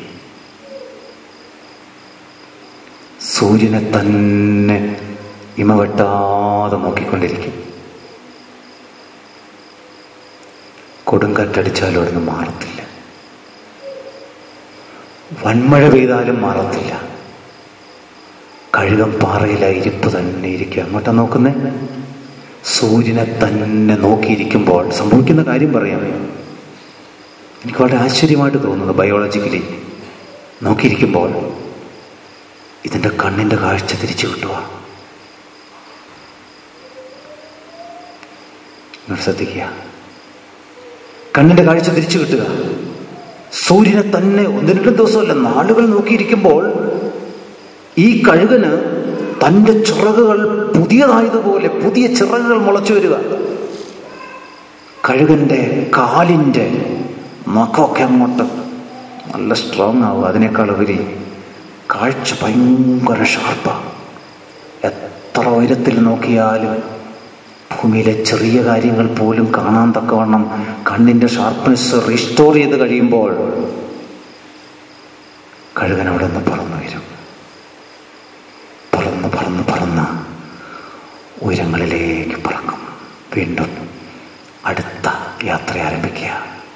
Speaker 1: സൂര്യനെ തന്നെ ഇമ വെട്ടാതെ നോക്കിക്കൊണ്ടിരിക്കും കൊടുങ്കാറ്റടിച്ചാലും അവിടുന്ന് മാറത്തില്ല വൻമഴ പെയ്താലും മാറത്തില്ല കഴുകം പാറയില ഇരിപ്പ് തന്നെ ഇരിക്കുക അങ്ങോട്ടാ നോക്കുന്നേ സൂര്യനെ തന്നെ നോക്കിയിരിക്കുമ്പോൾ സംഭവിക്കുന്ന കാര്യം പറയാം എനിക്ക് വളരെ ആശ്ചര്യമായിട്ട് തോന്നുന്നു ബയോളജിക്കലി നോക്കിയിരിക്കുമ്പോൾ ഇതിന്റെ കണ്ണിന്റെ കാഴ്ച തിരിച്ചു കിട്ടുക നിങ്ങൾ ശ്രദ്ധിക്കുക കണ്ണിന്റെ കാഴ്ച തിരിച്ചു കിട്ടുക സൂര്യനെ തന്നെ ഒന്ന് രണ്ട് ദിവസമല്ല നാളുകൾ നോക്കിയിരിക്കുമ്പോൾ ഈ കഴുകന് തന്റെ ചിറകുകൾ പുതിയതായതുപോലെ പുതിയ ചിറകുകൾ മുളച്ചു വരിക കഴുകന്റെ കാലിന്റെ നഖമൊക്കെ അങ്ങോട്ട് നല്ല സ്ട്രോങ് ആവും അതിനേക്കാൾ ഉപരി കാഴ്ച ഭയങ്കര ഷാർപ്പാണ് എത്ര ഉയരത്തിൽ നോക്കിയാലും ഭൂമിയിലെ ചെറിയ കാര്യങ്ങൾ പോലും കാണാൻ തക്കവണ്ണം കണ്ണിന്റെ ഷാർപ്നെസ് റീസ്റ്റോർ ചെയ്ത് കഴിയുമ്പോൾ കഴുകൻ അവിടെ നിന്ന് പറന്നു വരും പറന്ന് പറന്ന് പറന്ന് ഉയരങ്ങളിലേക്ക് പറക്കും വീണ്ടും അടുത്ത യാത്ര ആരംഭിക്കുക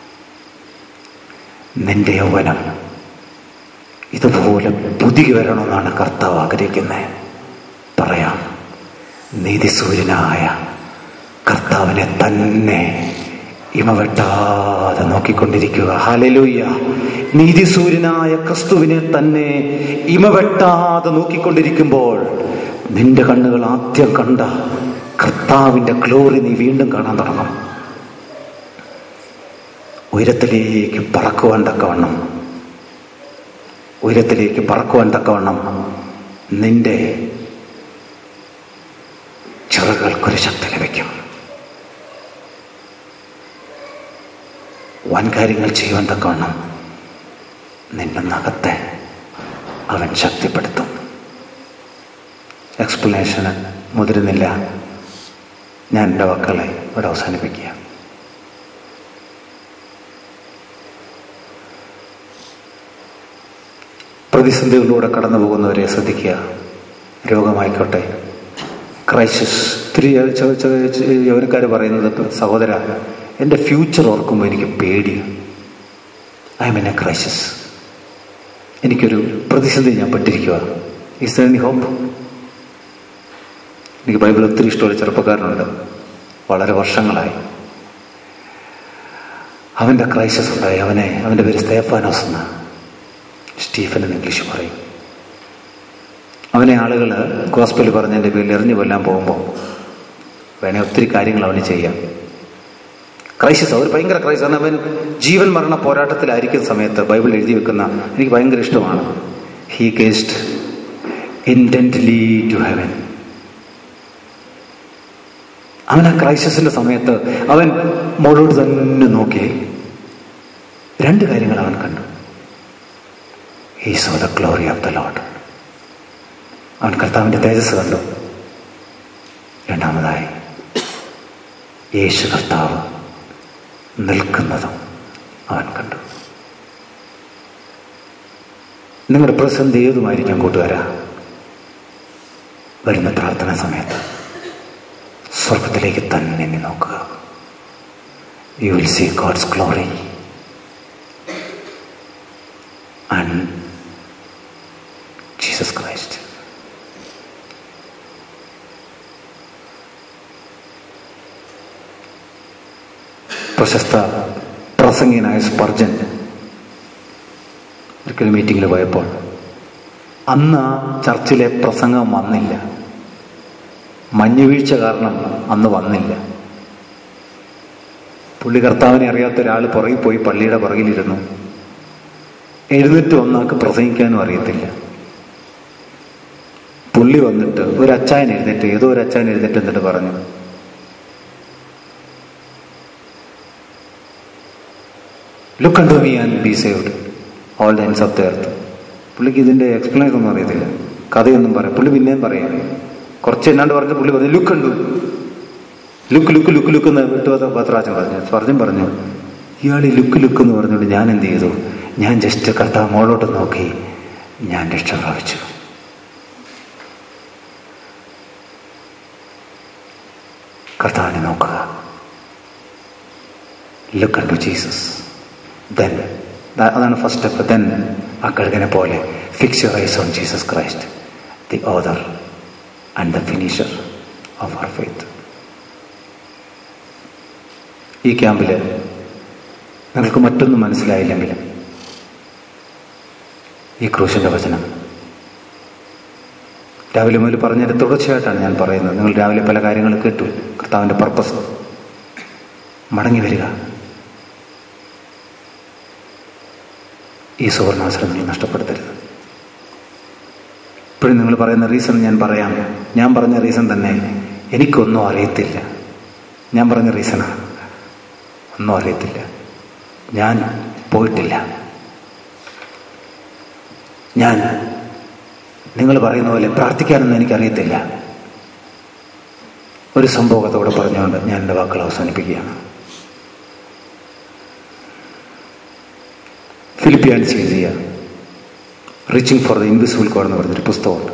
Speaker 1: നിന്റെ യൗവനം ഇതുപോലെ പുതിയ വരണമെന്നാണ് കർത്താവ് ആഗ്രഹിക്കുന്നത് പറയാം നീതിസൂര്യനായ കർത്താവിനെ തന്നെ ഇമവെട്ടാതെ നോക്കിക്കൊണ്ടിരിക്കുക ഹലലൂയ്യ നീതിസൂര്യനായ ക്രിസ്തുവിനെ തന്നെ ഇമവെട്ടാതെ നോക്കിക്കൊണ്ടിരിക്കുമ്പോൾ നിന്റെ കണ്ണുകൾ ആദ്യം കണ്ട കർത്താവിന്റെ ഗ്ലോറി നീ വീണ്ടും കാണാൻ തുടങ്ങും ഉയരത്തിലേക്ക് പറക്കുവാൻ തക്കവണ്ണം ഉയരത്തിലേക്ക് പറക്കുവാൻ തക്കവണ്ണം നിന്റെ ചിറകുകൾക്കൊരു ശക്തി ലഭിക്കും വൻ കാര്യങ്ങൾ ചെയ്യുവാൻ തക്കവണ്ണം നിന്റെ നഖത്തെ അവൻ ശക്തിപ്പെടുത്തും എക്സ്പ്ലനേഷന് മുതിരുന്നില്ല ഞാൻ എൻ്റെ വാക്കുകളെ ഇവിടെ അവസാനിപ്പിക്കുക പ്രതിസന്ധികളിലൂടെ കടന്നു പോകുന്നവരെ ശ്രദ്ധിക്കുക രോഗമായിക്കോട്ടെ ക്രൈസിസ് ഒത്തിരി യൗവനക്കാർ പറയുന്നത് സഹോദര എൻ്റെ ഫ്യൂച്ചർ ഓർക്കുമ്പോൾ എനിക്ക് പേടിയാണ് I am in a crisis എനിക്കൊരു പ്രതിസന്ധി ഞാൻ പെട്ടിരിക്കുക ഈസ് എനി ഹോപ്പ് എനിക്ക് ബൈബിൾ ഒത്തിരി ഇഷ്ടമുള്ള ചെറുപ്പക്കാരനുണ്ട് വളരെ വർഷങ്ങളായി അവൻ്റെ ക്രൈസിസ് ഉണ്ടായി അവനെ അവൻ്റെ പേര് സ്തേഫാനോസ് എന്ന് സ്റ്റീഫൻ എന്ന് ഇംഗ്ലീഷ് പറയും അവനെ ആളുകൾ ഗോസ്പൽ പറഞ്ഞതിൻ്റെ പേരിൽ എറിഞ്ഞു കൊല്ലാൻ പോകുമ്പോൾ വേണേ ഒത്തിരി കാര്യങ്ങൾ അവന് ചെയ്യാം ക്രൈസിസ് അവർ ഭയങ്കര ക്രൈസിസ് ആണ് അവൻ ജീവൻ മരണ പോരാട്ടത്തിലായിരിക്കുന്ന സമയത്ത് ബൈബിൾ എഴുതി വെക്കുന്ന എനിക്ക് ഭയങ്കര ഇഷ്ടമാണ് he gazed intently to heaven അവൻ ആ ക്രൈസിസിന്റെ സമയത്ത് അവൻ മോളോട് തന്നെ നോക്കി രണ്ട് കാര്യങ്ങൾ അവൻ കണ്ടു he saw the glory of the Lord അവൻ കർത്താവിന്റെ തേജസ് കണ്ടു രണ്ടാമതായി യേശു കർത്താവ് നിൽക്കുന്നതും അവൻ കണ്ടു നിങ്ങളുടെ പ്രതിസന്ധി ഏതുമായിരിക്കാം കൂട്ടുകാരാ വരുന്ന പ്രാർത്ഥന സമയത്ത് സ്വർഗത്തിലേക്ക് തന്നെ നീ നോക്കുക you will see God's glory and Jesus Christ പ്രശസ്ത പ്രസംഗിയനായ സ്പർജൻ ഒരിക്കൽ മീറ്റിങ്ങിൽ പോയപ്പോൾ അന്ന് ആ ചർച്ചിലെ പ്രസംഗം വന്നില്ല മഞ്ഞുവീഴ്ച കാരണം അന്ന് വന്നില്ല പുള്ളി കർത്താവിനെ അറിയാത്ത ഒരാൾ പുറകിൽ പോയി പള്ളിയുടെ പുറകിലിരുന്നു എഴുന്നേറ്റ് വന്നാക്ക് പ്രസംഗിക്കാനും അറിയത്തില്ല പുള്ളി വന്നിട്ട് ഒരു അച്ചായൻ എഴുന്നേറ്റ് ഏതോ ഒരു അച്ചായൻ എഴുന്നേറ്റ് എന്നിട്ട് പറഞ്ഞു look unto me and be saved all the ends of the earth പുള്ളിക്ക് ഇതിന്റെ എക്സ്പ്ലനേഷൻ ഒന്നും അറിയത്തില്ല കഥയൊന്നും പറയാം പുള്ളി പിന്നെയും പറയാം കുറച്ച് എന്നാണ്ട് പറഞ്ഞ പുള്ളി പറഞ്ഞു ലുക്ക് കണ്ടു ലുക്ക് ലുക്ക് ലുക്ക് ലുക്ക് എന്ന് വിട്ടുവത ഭദ്രാജൻ പറഞ്ഞു സ്വർജൻ പറഞ്ഞു ഇയാൾ ഈ ലുക്ക് ലുക്ക് എന്ന് പറഞ്ഞുകൊണ്ട് ഞാൻ എന്ത് ചെയ്തു ഞാൻ ജസ്റ്റ് കർത്താവ് മോളോട്ട് നോക്കി ഞാൻ രക്ഷ പ്രാപിച്ചു കർത്താവിനെ നോക്കുക ലുക്ക് അണ്ടു ജീസസ് ദെൻ അതാണ് ഫസ്റ്റ് സ്റ്റെപ്പ് ദെൻ ആ കഴുകനെ പോലെ fix your eyes on Jesus Christ the author and the finisher of our faith ഈ ക്യാമ്പിൽ നിങ്ങൾക്ക് മറ്റൊന്നും മനസ്സിലായില്ലെങ്കിലും ഈ ക്രൂശിന്റെ വചനം രാവിലെ മുതൽ പറഞ്ഞത് തുടർച്ചയായിട്ടാണ് ഞാൻ പറയുന്നത് നിങ്ങൾ രാവിലെ പല കാര്യങ്ങൾ കേട്ടു കർത്താവിന്റെ പർപ്പസ് മടങ്ങി വരിക ഈ സുവർണാവസരം നിങ്ങൾ നഷ്ടപ്പെടുത്തരുത് ഇപ്പോഴും നിങ്ങൾ പറയുന്ന റീസൺ ഞാൻ പറയാം ഞാൻ പറഞ്ഞ റീസൺ തന്നെ എനിക്കൊന്നും അറിയത്തില്ല ഞാൻ പറഞ്ഞ റീസണാണ് ഒന്നും അറിയത്തില്ല ഞാൻ പോയിട്ടില്ല ഞാൻ നിങ്ങൾ പറയുന്ന പോലെ പ്രാർത്ഥിക്കാനൊന്നും എനിക്കറിയത്തില്ല ഒരു സംഭവത്തോടെ പറഞ്ഞുകൊണ്ട് ഞാൻ എൻ്റെ വാക്കുകൾ അവസാനിപ്പിക്കുകയാണ് ഫിലിപ്പിയാൻസ് എഴുതിയ reaching for the invisible God എന്ന് പറഞ്ഞൊരു പുസ്തകമുണ്ട്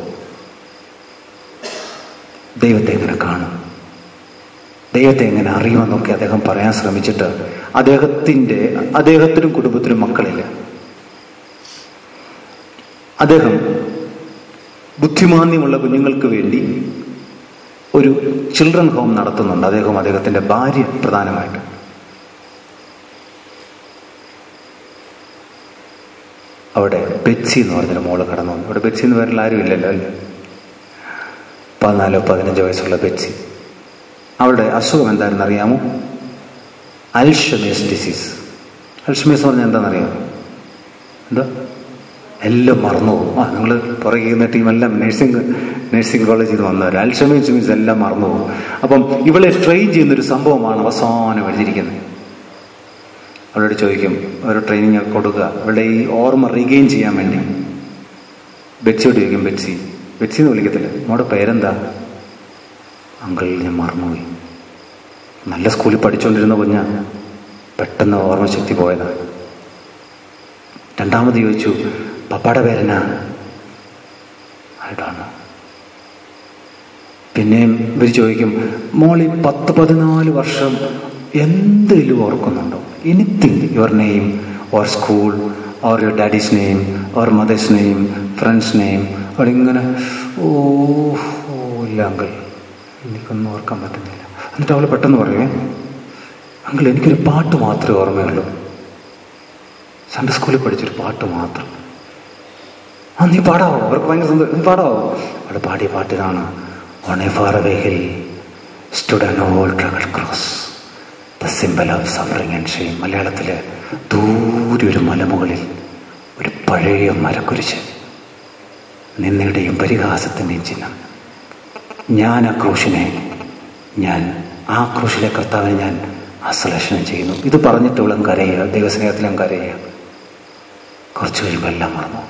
Speaker 1: ദൈവത്തെ എങ്ങനെ കാണും ദൈവത്തെ എങ്ങനെ അറിയുമെന്നൊക്കെ അദ്ദേഹം പറയാൻ ശ്രമിച്ചിട്ട് അദ്ദേഹത്തിൻ്റെ അദ്ദേഹത്തിനും കുടുംബത്തിനും മക്കളില്ല അദ്ദേഹം ബുദ്ധിമാന്യമുള്ള കുഞ്ഞുങ്ങൾക്ക് വേണ്ടി ഒരു ചിൽഡ്രൻ ഹോം നടത്തുന്നുണ്ട് അദ്ദേഹം അദ്ദേഹത്തിന്റെ ഭാര്യ പ്രധാനമായിട്ട് അവിടെ ബെറ്റ്സി എന്ന് പറഞ്ഞൊരു മോള് കടന്നു വന്നു അവിടെ ബെറ്റ്സി എന്ന് പേരുള്ള ആരും ഇല്ലല്ലോ അല്ലേ പതിനാലോ പതിനഞ്ചോ വയസ്സുള്ള ബെറ്റ്സി അവളുടെ അസുഖം എന്താണെന്ന് അറിയാമോ അൽഷമേസ് ഡിസീസ് അൽഷമേസ് പറഞ്ഞാൽ എന്താണെന്നറിയാമോ എന്താ എല്ലാം മറന്നു പോകും ആ നിങ്ങൾ പുറകെ ഇരുന്ന ടീമെല്ലാം നഴ്സിംഗ് നഴ്സിംഗ് കോളേജിൽ നിന്ന് വന്നവർ അൽഷമേസ് മീൻസ് എല്ലാം മറന്നു പോകും അപ്പം ഇവളെ ട്രെയിൻ ചെയ്യുന്നൊരു സംഭവമാണ് അവസാനം എഴുതിയിരിക്കുന്നത് അവളോട് ചോദിക്കും ഒരു ട്രെയിനിങ് കൊടുക്കുക അവളുടെ ഈ ഓർമ്മ റീഗെയിൻ ചെയ്യാൻ വേണ്ടി ബെറ്റ്സിയോട് ചോദിക്കും ബെറ്റ്സി ബെറ്റ്സി എന്ന് വിളിക്കത്തില്ല മോടെ പേരെന്താ അങ്കിൾ ഞാൻ മറന്നുപോയി നല്ല സ്കൂളിൽ പഠിച്ചുകൊണ്ടിരുന്ന കുഞ്ഞാ പെട്ടെന്ന് ഓർമ്മശക്തി പോയതാണ് രണ്ടാമത് ചോദിച്ചു പപ്പാടെ പേരെന്നാ ആയിട്ടാണ് പിന്നെയും ഇവർ ചോദിക്കും മോളി പത്ത് പതിനാല് വർഷം എന്തെങ്കിലും ഓർക്കുന്നുണ്ടോ anything your name or school or your daddy's name or mother's name friends name അവളിങ്ങനെ ഓ ഓ ഇല്ല അങ്കിൾ എനിക്കൊന്നും ഓർക്കാൻ പറ്റുന്നില്ല എന്നിട്ട് അവൾ പെട്ടെന്ന് പറയുവേ അങ്കിൾ എനിക്കൊരു പാട്ട് മാത്രമേ ഓർമ്മയുള്ളൂ സൺഡേ സ്കൂളിൽ പഠിച്ചൊരു പാട്ട് മാത്രം ആ നീ പാടാവോ അവർക്ക് ഭയങ്കര സന്തോഷം നീ പാടാവോ അവിടെ പാടിയ പാട്ട് ഇതാണ് on a far away hill stood an old ട്രഗിൾ cross the symbol of suffering and shame മലയാളത്തില് ദൂരെ ഒരു മലമുകളിൽ ഒരു പഴയ മരക്കുരിശ് നിന്നയുടെയും പരിഹാസത്തിൻ്റെയും ചിഹ്നം ഞാൻ ആ ക്രൂശിനെ ഞാൻ ആ ക്രൂശിലെ കർത്താവിനെ ഞാൻ ആശ്ലേഷണം ചെയ്യുന്നു ഇത് പറഞ്ഞിട്ട് ഇവളും കരയുക ദൈവസ്നേഹത്തിലും കരയുക കുറച്ച് കഴിയുമ്പോൾ എല്ലാം മറന്നു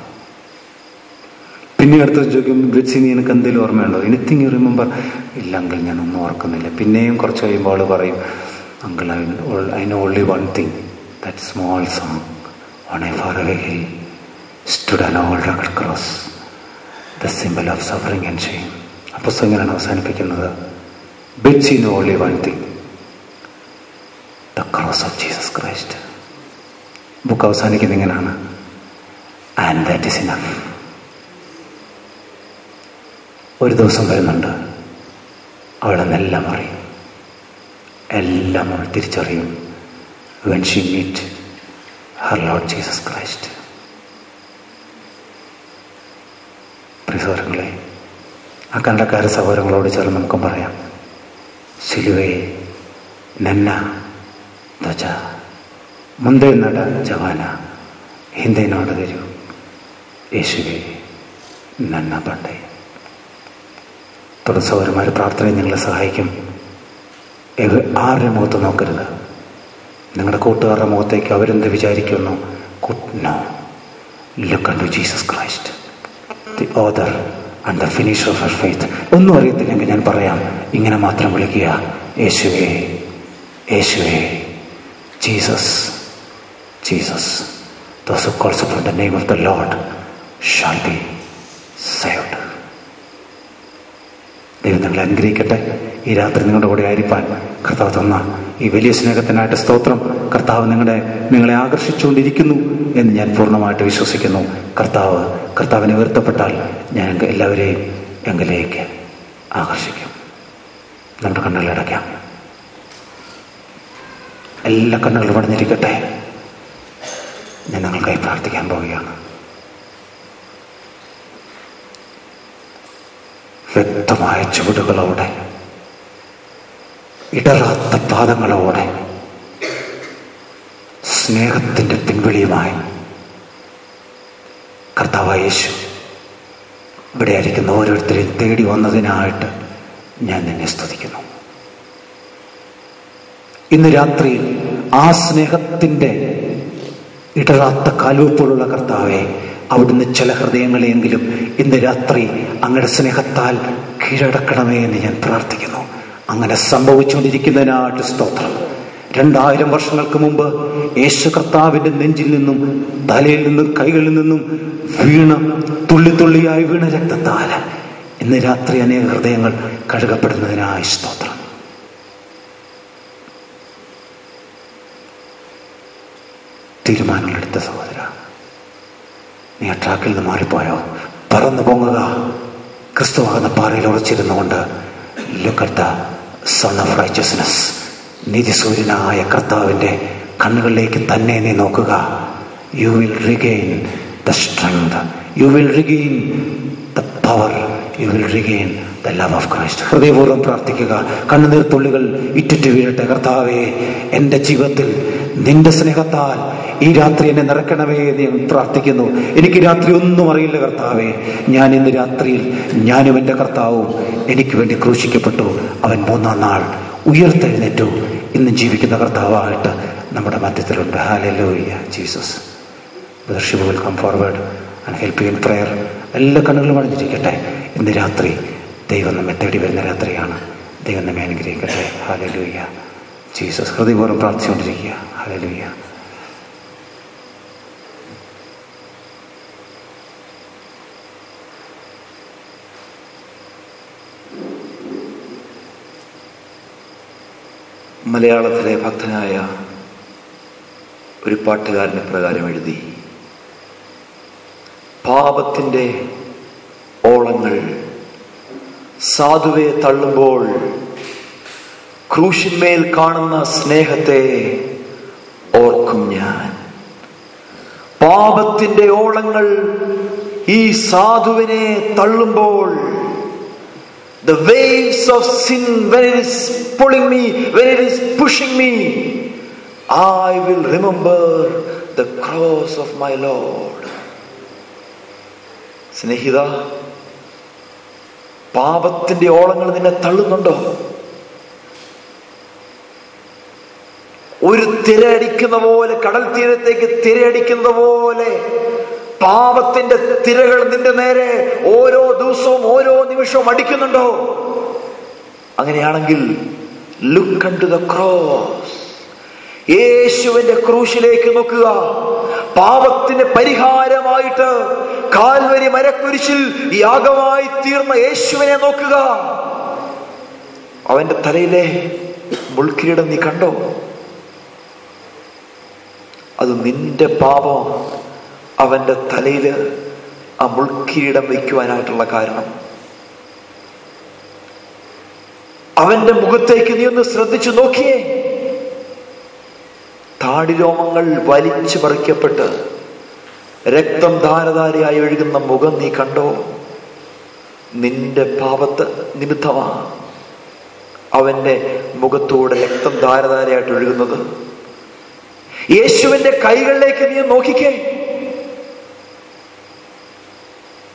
Speaker 1: പിന്നെ അടുത്ത ചോദിക്കും ബെറ്റ്സി നീ എനിക്ക് എന്തെങ്കിലും ഓർമ്മയുണ്ടോ എനിത്തിങ് റിമെമ്പർ ഇല്ല അങ്കിൾ ഞാൻ ഒന്നും ഓർക്കുന്നില്ല പിന്നെയും കുറച്ച് കഴിയുമ്പോൾ അവൾ പറയും uncle I I know only one thing that small song on a far away hill stood an old rugged cross the simple of suffering and shame ആ പുസ്തകം ഇങ്ങനെയാണ് അവസാനിപ്പിക്കുന്നത് Betsy know only one thing the cross of Jesus Christ book അവസാനിക്കുന്നത് ഇങ്ങനെയാണ് and that is enough ഒരു ദിവസം വരുന്നുണ്ട് അവളെന്നെല്ലാം അറിയും എല്ലാം അവൾ തിരിച്ചറിയും when she meet her Lord Jesus Christ പ്രിസോരങ്ങളെ ആ കണ്ടക്കാര സഹോദരങ്ങളോട് ചേർന്ന് നമുക്ക് പറയാം സിലുവേ നന്ന ധ്വജ ಮುಂದೆ ನಡ ಜವಾನ ಹಿಂದೇನಾಡು ತരൂ യേശുവേ നന്മ പണ്ടേ തുടർ സൗരന്മാർ പ്രാർത്ഥനയിൽ നിങ്ങളെ സഹായിക്കും ഏക- ആരുടെ മുഖത്ത് നോക്കരുത് നിങ്ങളുടെ കൂട്ടുകാരുടെ മുഖത്തേക്ക് അവരെന്ത് വിചാരിക്കുന്നു no look unto Jesus Christ the author and the finish of our faith ഒന്നും അറിയത്തില്ലെങ്കിൽ ഞാൻ പറയാം ഇങ്ങനെ മാത്രം വിളിക്കുക യേശുവേ യേശുവേ Jesus Jesus those who calls upon the name of the Lord shall be saved ദൈവം നിങ്ങളെ അനുഗ്രഹിക്കട്ടെ ഈ രാത്രി നിങ്ങളുടെ കൂടെ ആയിരിക്കാൻ കർത്താവ് തന്ന ഈ വലിയ സ്നേഹത്തിനായിട്ട് സ്തോത്രം കർത്താവ് നിങ്ങളെ നിങ്ങളെ ആകർഷിച്ചുകൊണ്ടിരിക്കുന്നു എന്ന് ഞാൻ പൂർണ്ണമായിട്ട് വിശ്വസിക്കുന്നു കർത്താവ് കർത്താവിനെ ഉയർത്തപ്പെട്ടാൽ ഞാൻ എങ്ക- എല്ലാവരെയും എങ്കിലേക്ക് ആകർഷിക്കും നമ്മുടെ കണ്ണുകളടയ്ക്കാം എല്ലാ കണ്ണുകളും അടഞ്ഞിരിക്കട്ടെ ഞാൻ നിങ്ങൾക്കായി പ്രാർത്ഥിക്കാൻ പോവുകയാണ് വ്യക്തമായ ചുവടുകളോടെ ഇടറാത്ത പാദങ്ങളോടെ സ്നേഹത്തിന്റെ പിൻവിളിയുമായി കർത്താവായ യേശു ഇവിടെ ആയിരിക്കുന്ന ഓരോരുത്തരെയും തേടി വന്നതിനായിട്ട് ഞാൻ നിന്നെ സ്തുതിക്കുന്നു ഇന്ന് രാത്രിയിൽ ആ സ്നേഹത്തിന്റെ ഇടറാത്ത കാൽവെപ്പോഴുള്ള കർത്താവെ അവിടുന്ന് ചില ഹൃദയങ്ങളെയെങ്കിലും ഇന്ന് രാത്രി അങ്ങയുടെ സ്നേഹത്താൽ കീഴടക്കണമേ എന്ന് ഞാൻ പ്രാർത്ഥിക്കുന്നു അങ്ങനെ സംഭവിച്ചുകൊണ്ടിരിക്കുന്നതിനായിട്ട് സ്തോത്രം രണ്ടായിരം വർഷങ്ങൾക്ക് മുമ്പ് യേശു കർത്താവിന്റെ നെഞ്ചിൽ നിന്നും തലയിൽ നിന്നും കൈകളിൽ നിന്നും വീണ തുള്ളി തുള്ളിയായി വീണ രക്തത്താൽ ഇന്ന് രാത്രി അനേക ഹൃദയങ്ങൾ കഴുകപ്പെടുന്നതിനായി സ്തോത്രം തീരുമാനങ്ങളെടുത്ത സഹോദര നീ ആ ട്രാക്കിൽ നിന്ന് മാറിപ്പോയോ പറന്നു പൊങ്ങുക ക്രിസ്തുവാകുന്ന പാറയിൽ ഉറച്ചിരുന്നുകൊണ്ട് ലുക്കത്ത സൺ ഓഫ് റൈച്ചസ്നെസ് നിധിസൂര്യനായ കർത്താവിൻ്റെ കണ്ണുകളിലേക്ക് തന്നെ നീ നോക്കുക you will regain the strength you will regain the power you will regain the love of Christ ഹൃദയപൂർവ്വം പ്രാർത്ഥിക്കുക കണ്ണുനീർ തുള്ളികൾ ഇറ്റിറ്റ് വീഴട്ടെ കർത്താവേ എൻ്റെ ജീവിതത്തിൽ നിന്റെ സ്നേഹത്താൽ ഈ രാത്രി എന്നെ നിറക്കണമേ എന്ന് ഞാൻ പ്രാർത്ഥിക്കുന്നു എനിക്ക് രാത്രി ഒന്നും അറിയില്ല കർത്താവേ ഞാൻ ഇന്ന് രാത്രിയിൽ ഞാനും എൻ്റെ കർത്താവും എനിക്ക് വേണ്ടി ക്രൂശിക്കപ്പെട്ടു അവൻ മൂന്നാം നാൾ ഉയർത്തെഴുന്നേറ്റു ഇന്നും ജീവിക്കുന്ന കർത്താവായിട്ട് നമ്മുടെ മധ്യത്തിലുണ്ട് ഹാലൂയ്യ ജീസസ് ഷിബ് will come forward and help you in prayer എല്ലാ കണ്ണുകളും അടഞ്ഞിരിക്കട്ടെ ഇന്ന് രാത്രി ദൈവം നമ്മെ തേടി വരുന്ന രാത്രിയാണ് ദൈവം നമ്മെ അനുഗ്രഹിക്കട്ടെ ഹാലലൂയ്യ ജീസസ് ഹൃദയപൂർവ്വം പ്രാർത്ഥിച്ചുകൊണ്ടിരിക്കുക ഹാലലൂയ്യ
Speaker 4: മലയാളത്തിലെ ഭക്തനായ ഒരു പാട്ടുകാരന് പ്രകാരം എഴുതി പാപത്തിൻ്റെ ഓളങ്ങൾ സാധുവെ തള്ളുമ്പോൾ ക്രൂശിന്മേൽ കാണുന്ന സ്നേഹത്തെ ഓർക്കും ഞാൻ പാപത്തിന്റെ ഓളങ്ങൾ ഈ സാധുവിനെ തള്ളുമ്പോൾ the waves of sin when it is pulling me when it is pushing me i will remember the cross of my lord സ്നേഹിത പാപത്തിന്റെ ഓളങ്ങൾ നിന്നെ തള്ളുന്നുണ്ടോ ഒരു തിരയടിക്കുന്ന പോലെ കടൽ തീരത്തേക്ക് തിരയടിക്കുന്ന പോലെ പാപത്തിന്റെ തിരകൾ നിന്റെ നേരെ ഓരോ ദിവസവും ഓരോ നിമിഷവും അടിക്കുന്നുണ്ടോ അങ്ങനെയാണെങ്കിൽ look unto the cross യേശുവിന്റെ ക്രൂശിലേക്ക് നോക്കുക പാപത്തിന് പരിഹാരമായിട്ട് കാൽവരി മരക്കുരിശിൽ യാഗമായി തീർന്ന യേശുവിനെ നോക്കുക അവന്റെ തലയിലെ മുൾക്കിരീടം നീ കണ്ടോ അത് നിന്റെ പാപം അവന്റെ തലയിൽ ആ മുൾക്കിരീടം വയ്ക്കുവാനായിട്ടുള്ള കാരണം അവന്റെ മുഖത്തേക്ക് നീ ഒന്ന് ശ്രദ്ധിച്ചു നോക്കിയേ താടിരോമങ്ങൾ വലിച്ചു പറിക്കപ്പെട്ട് രക്തം ധാരധാരയായി ഒഴുകുന്ന മുഖം നീ കണ്ടോ നിന്റെ പാപത്ത് നിമിത്തമാ അവന്റെ മുഖത്തൂടെ രക്തം ധാരധാരയായിട്ട് ഒഴുകുന്നത് യേശുവിന്റെ കൈകളിലേക്ക് നീ നോക്കിക്കേ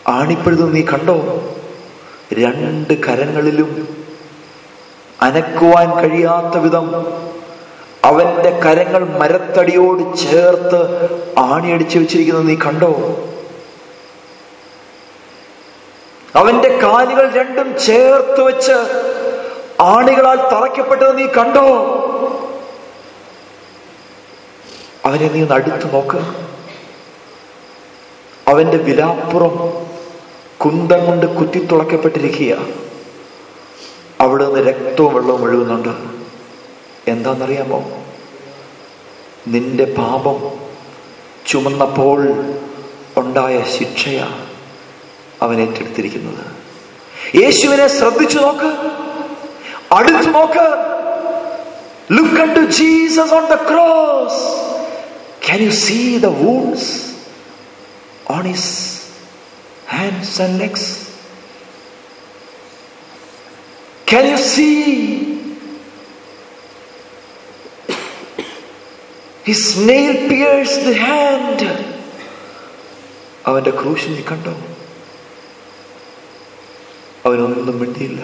Speaker 4: ആണിപ്പഴുതും നീ കണ്ടോ രണ്ട് കരങ്ങളിലും അനക്കുവാൻ കഴിയാത്ത വിധം അവന്റെ കരങ്ങൾ മരത്തടിയോട് ചേർത്ത് ആണിയടിച്ചു വെച്ചിരിക്കുന്നത് നീ കണ്ടോ അവന്റെ കാലുകൾ രണ്ടും ചേർത്ത് വെച്ച് ആണികളാൽ തറയ്ക്കപ്പെട്ടത് നീ കണ്ടോ അവനെ നീ ഒന്ന് അടുത്ത് നോക്ക് അവന്റെ വിലാപ്പുറം കുന്തം കൊണ്ട് കുത്തിത്തുളക്കപ്പെട്ടിരിക്കുക അവിടെ നിന്ന് രക്തവും വെള്ളവും ഒഴുകുന്നുണ്ട് എന്താണെന്നറിയാമോ നിന്റെ പാപം ചുമന്നപ്പോൾ ഉണ്ടായ ശിക്ഷയാ അവൻ ഏറ്റെടുത്തിരിക്കുന്നത് യേശുവിനെ ശ്രദ്ധിച്ചു നോക്ക് അടുത്തു നോക്ക് look unto Jesus on the cross can you see the wounds on his hands and legs can you see his nail pierced hand അവന്റെ ക്രൂശ് നീ കണ്ടോ അവനൊന്നും മിണ്ടിയില്ല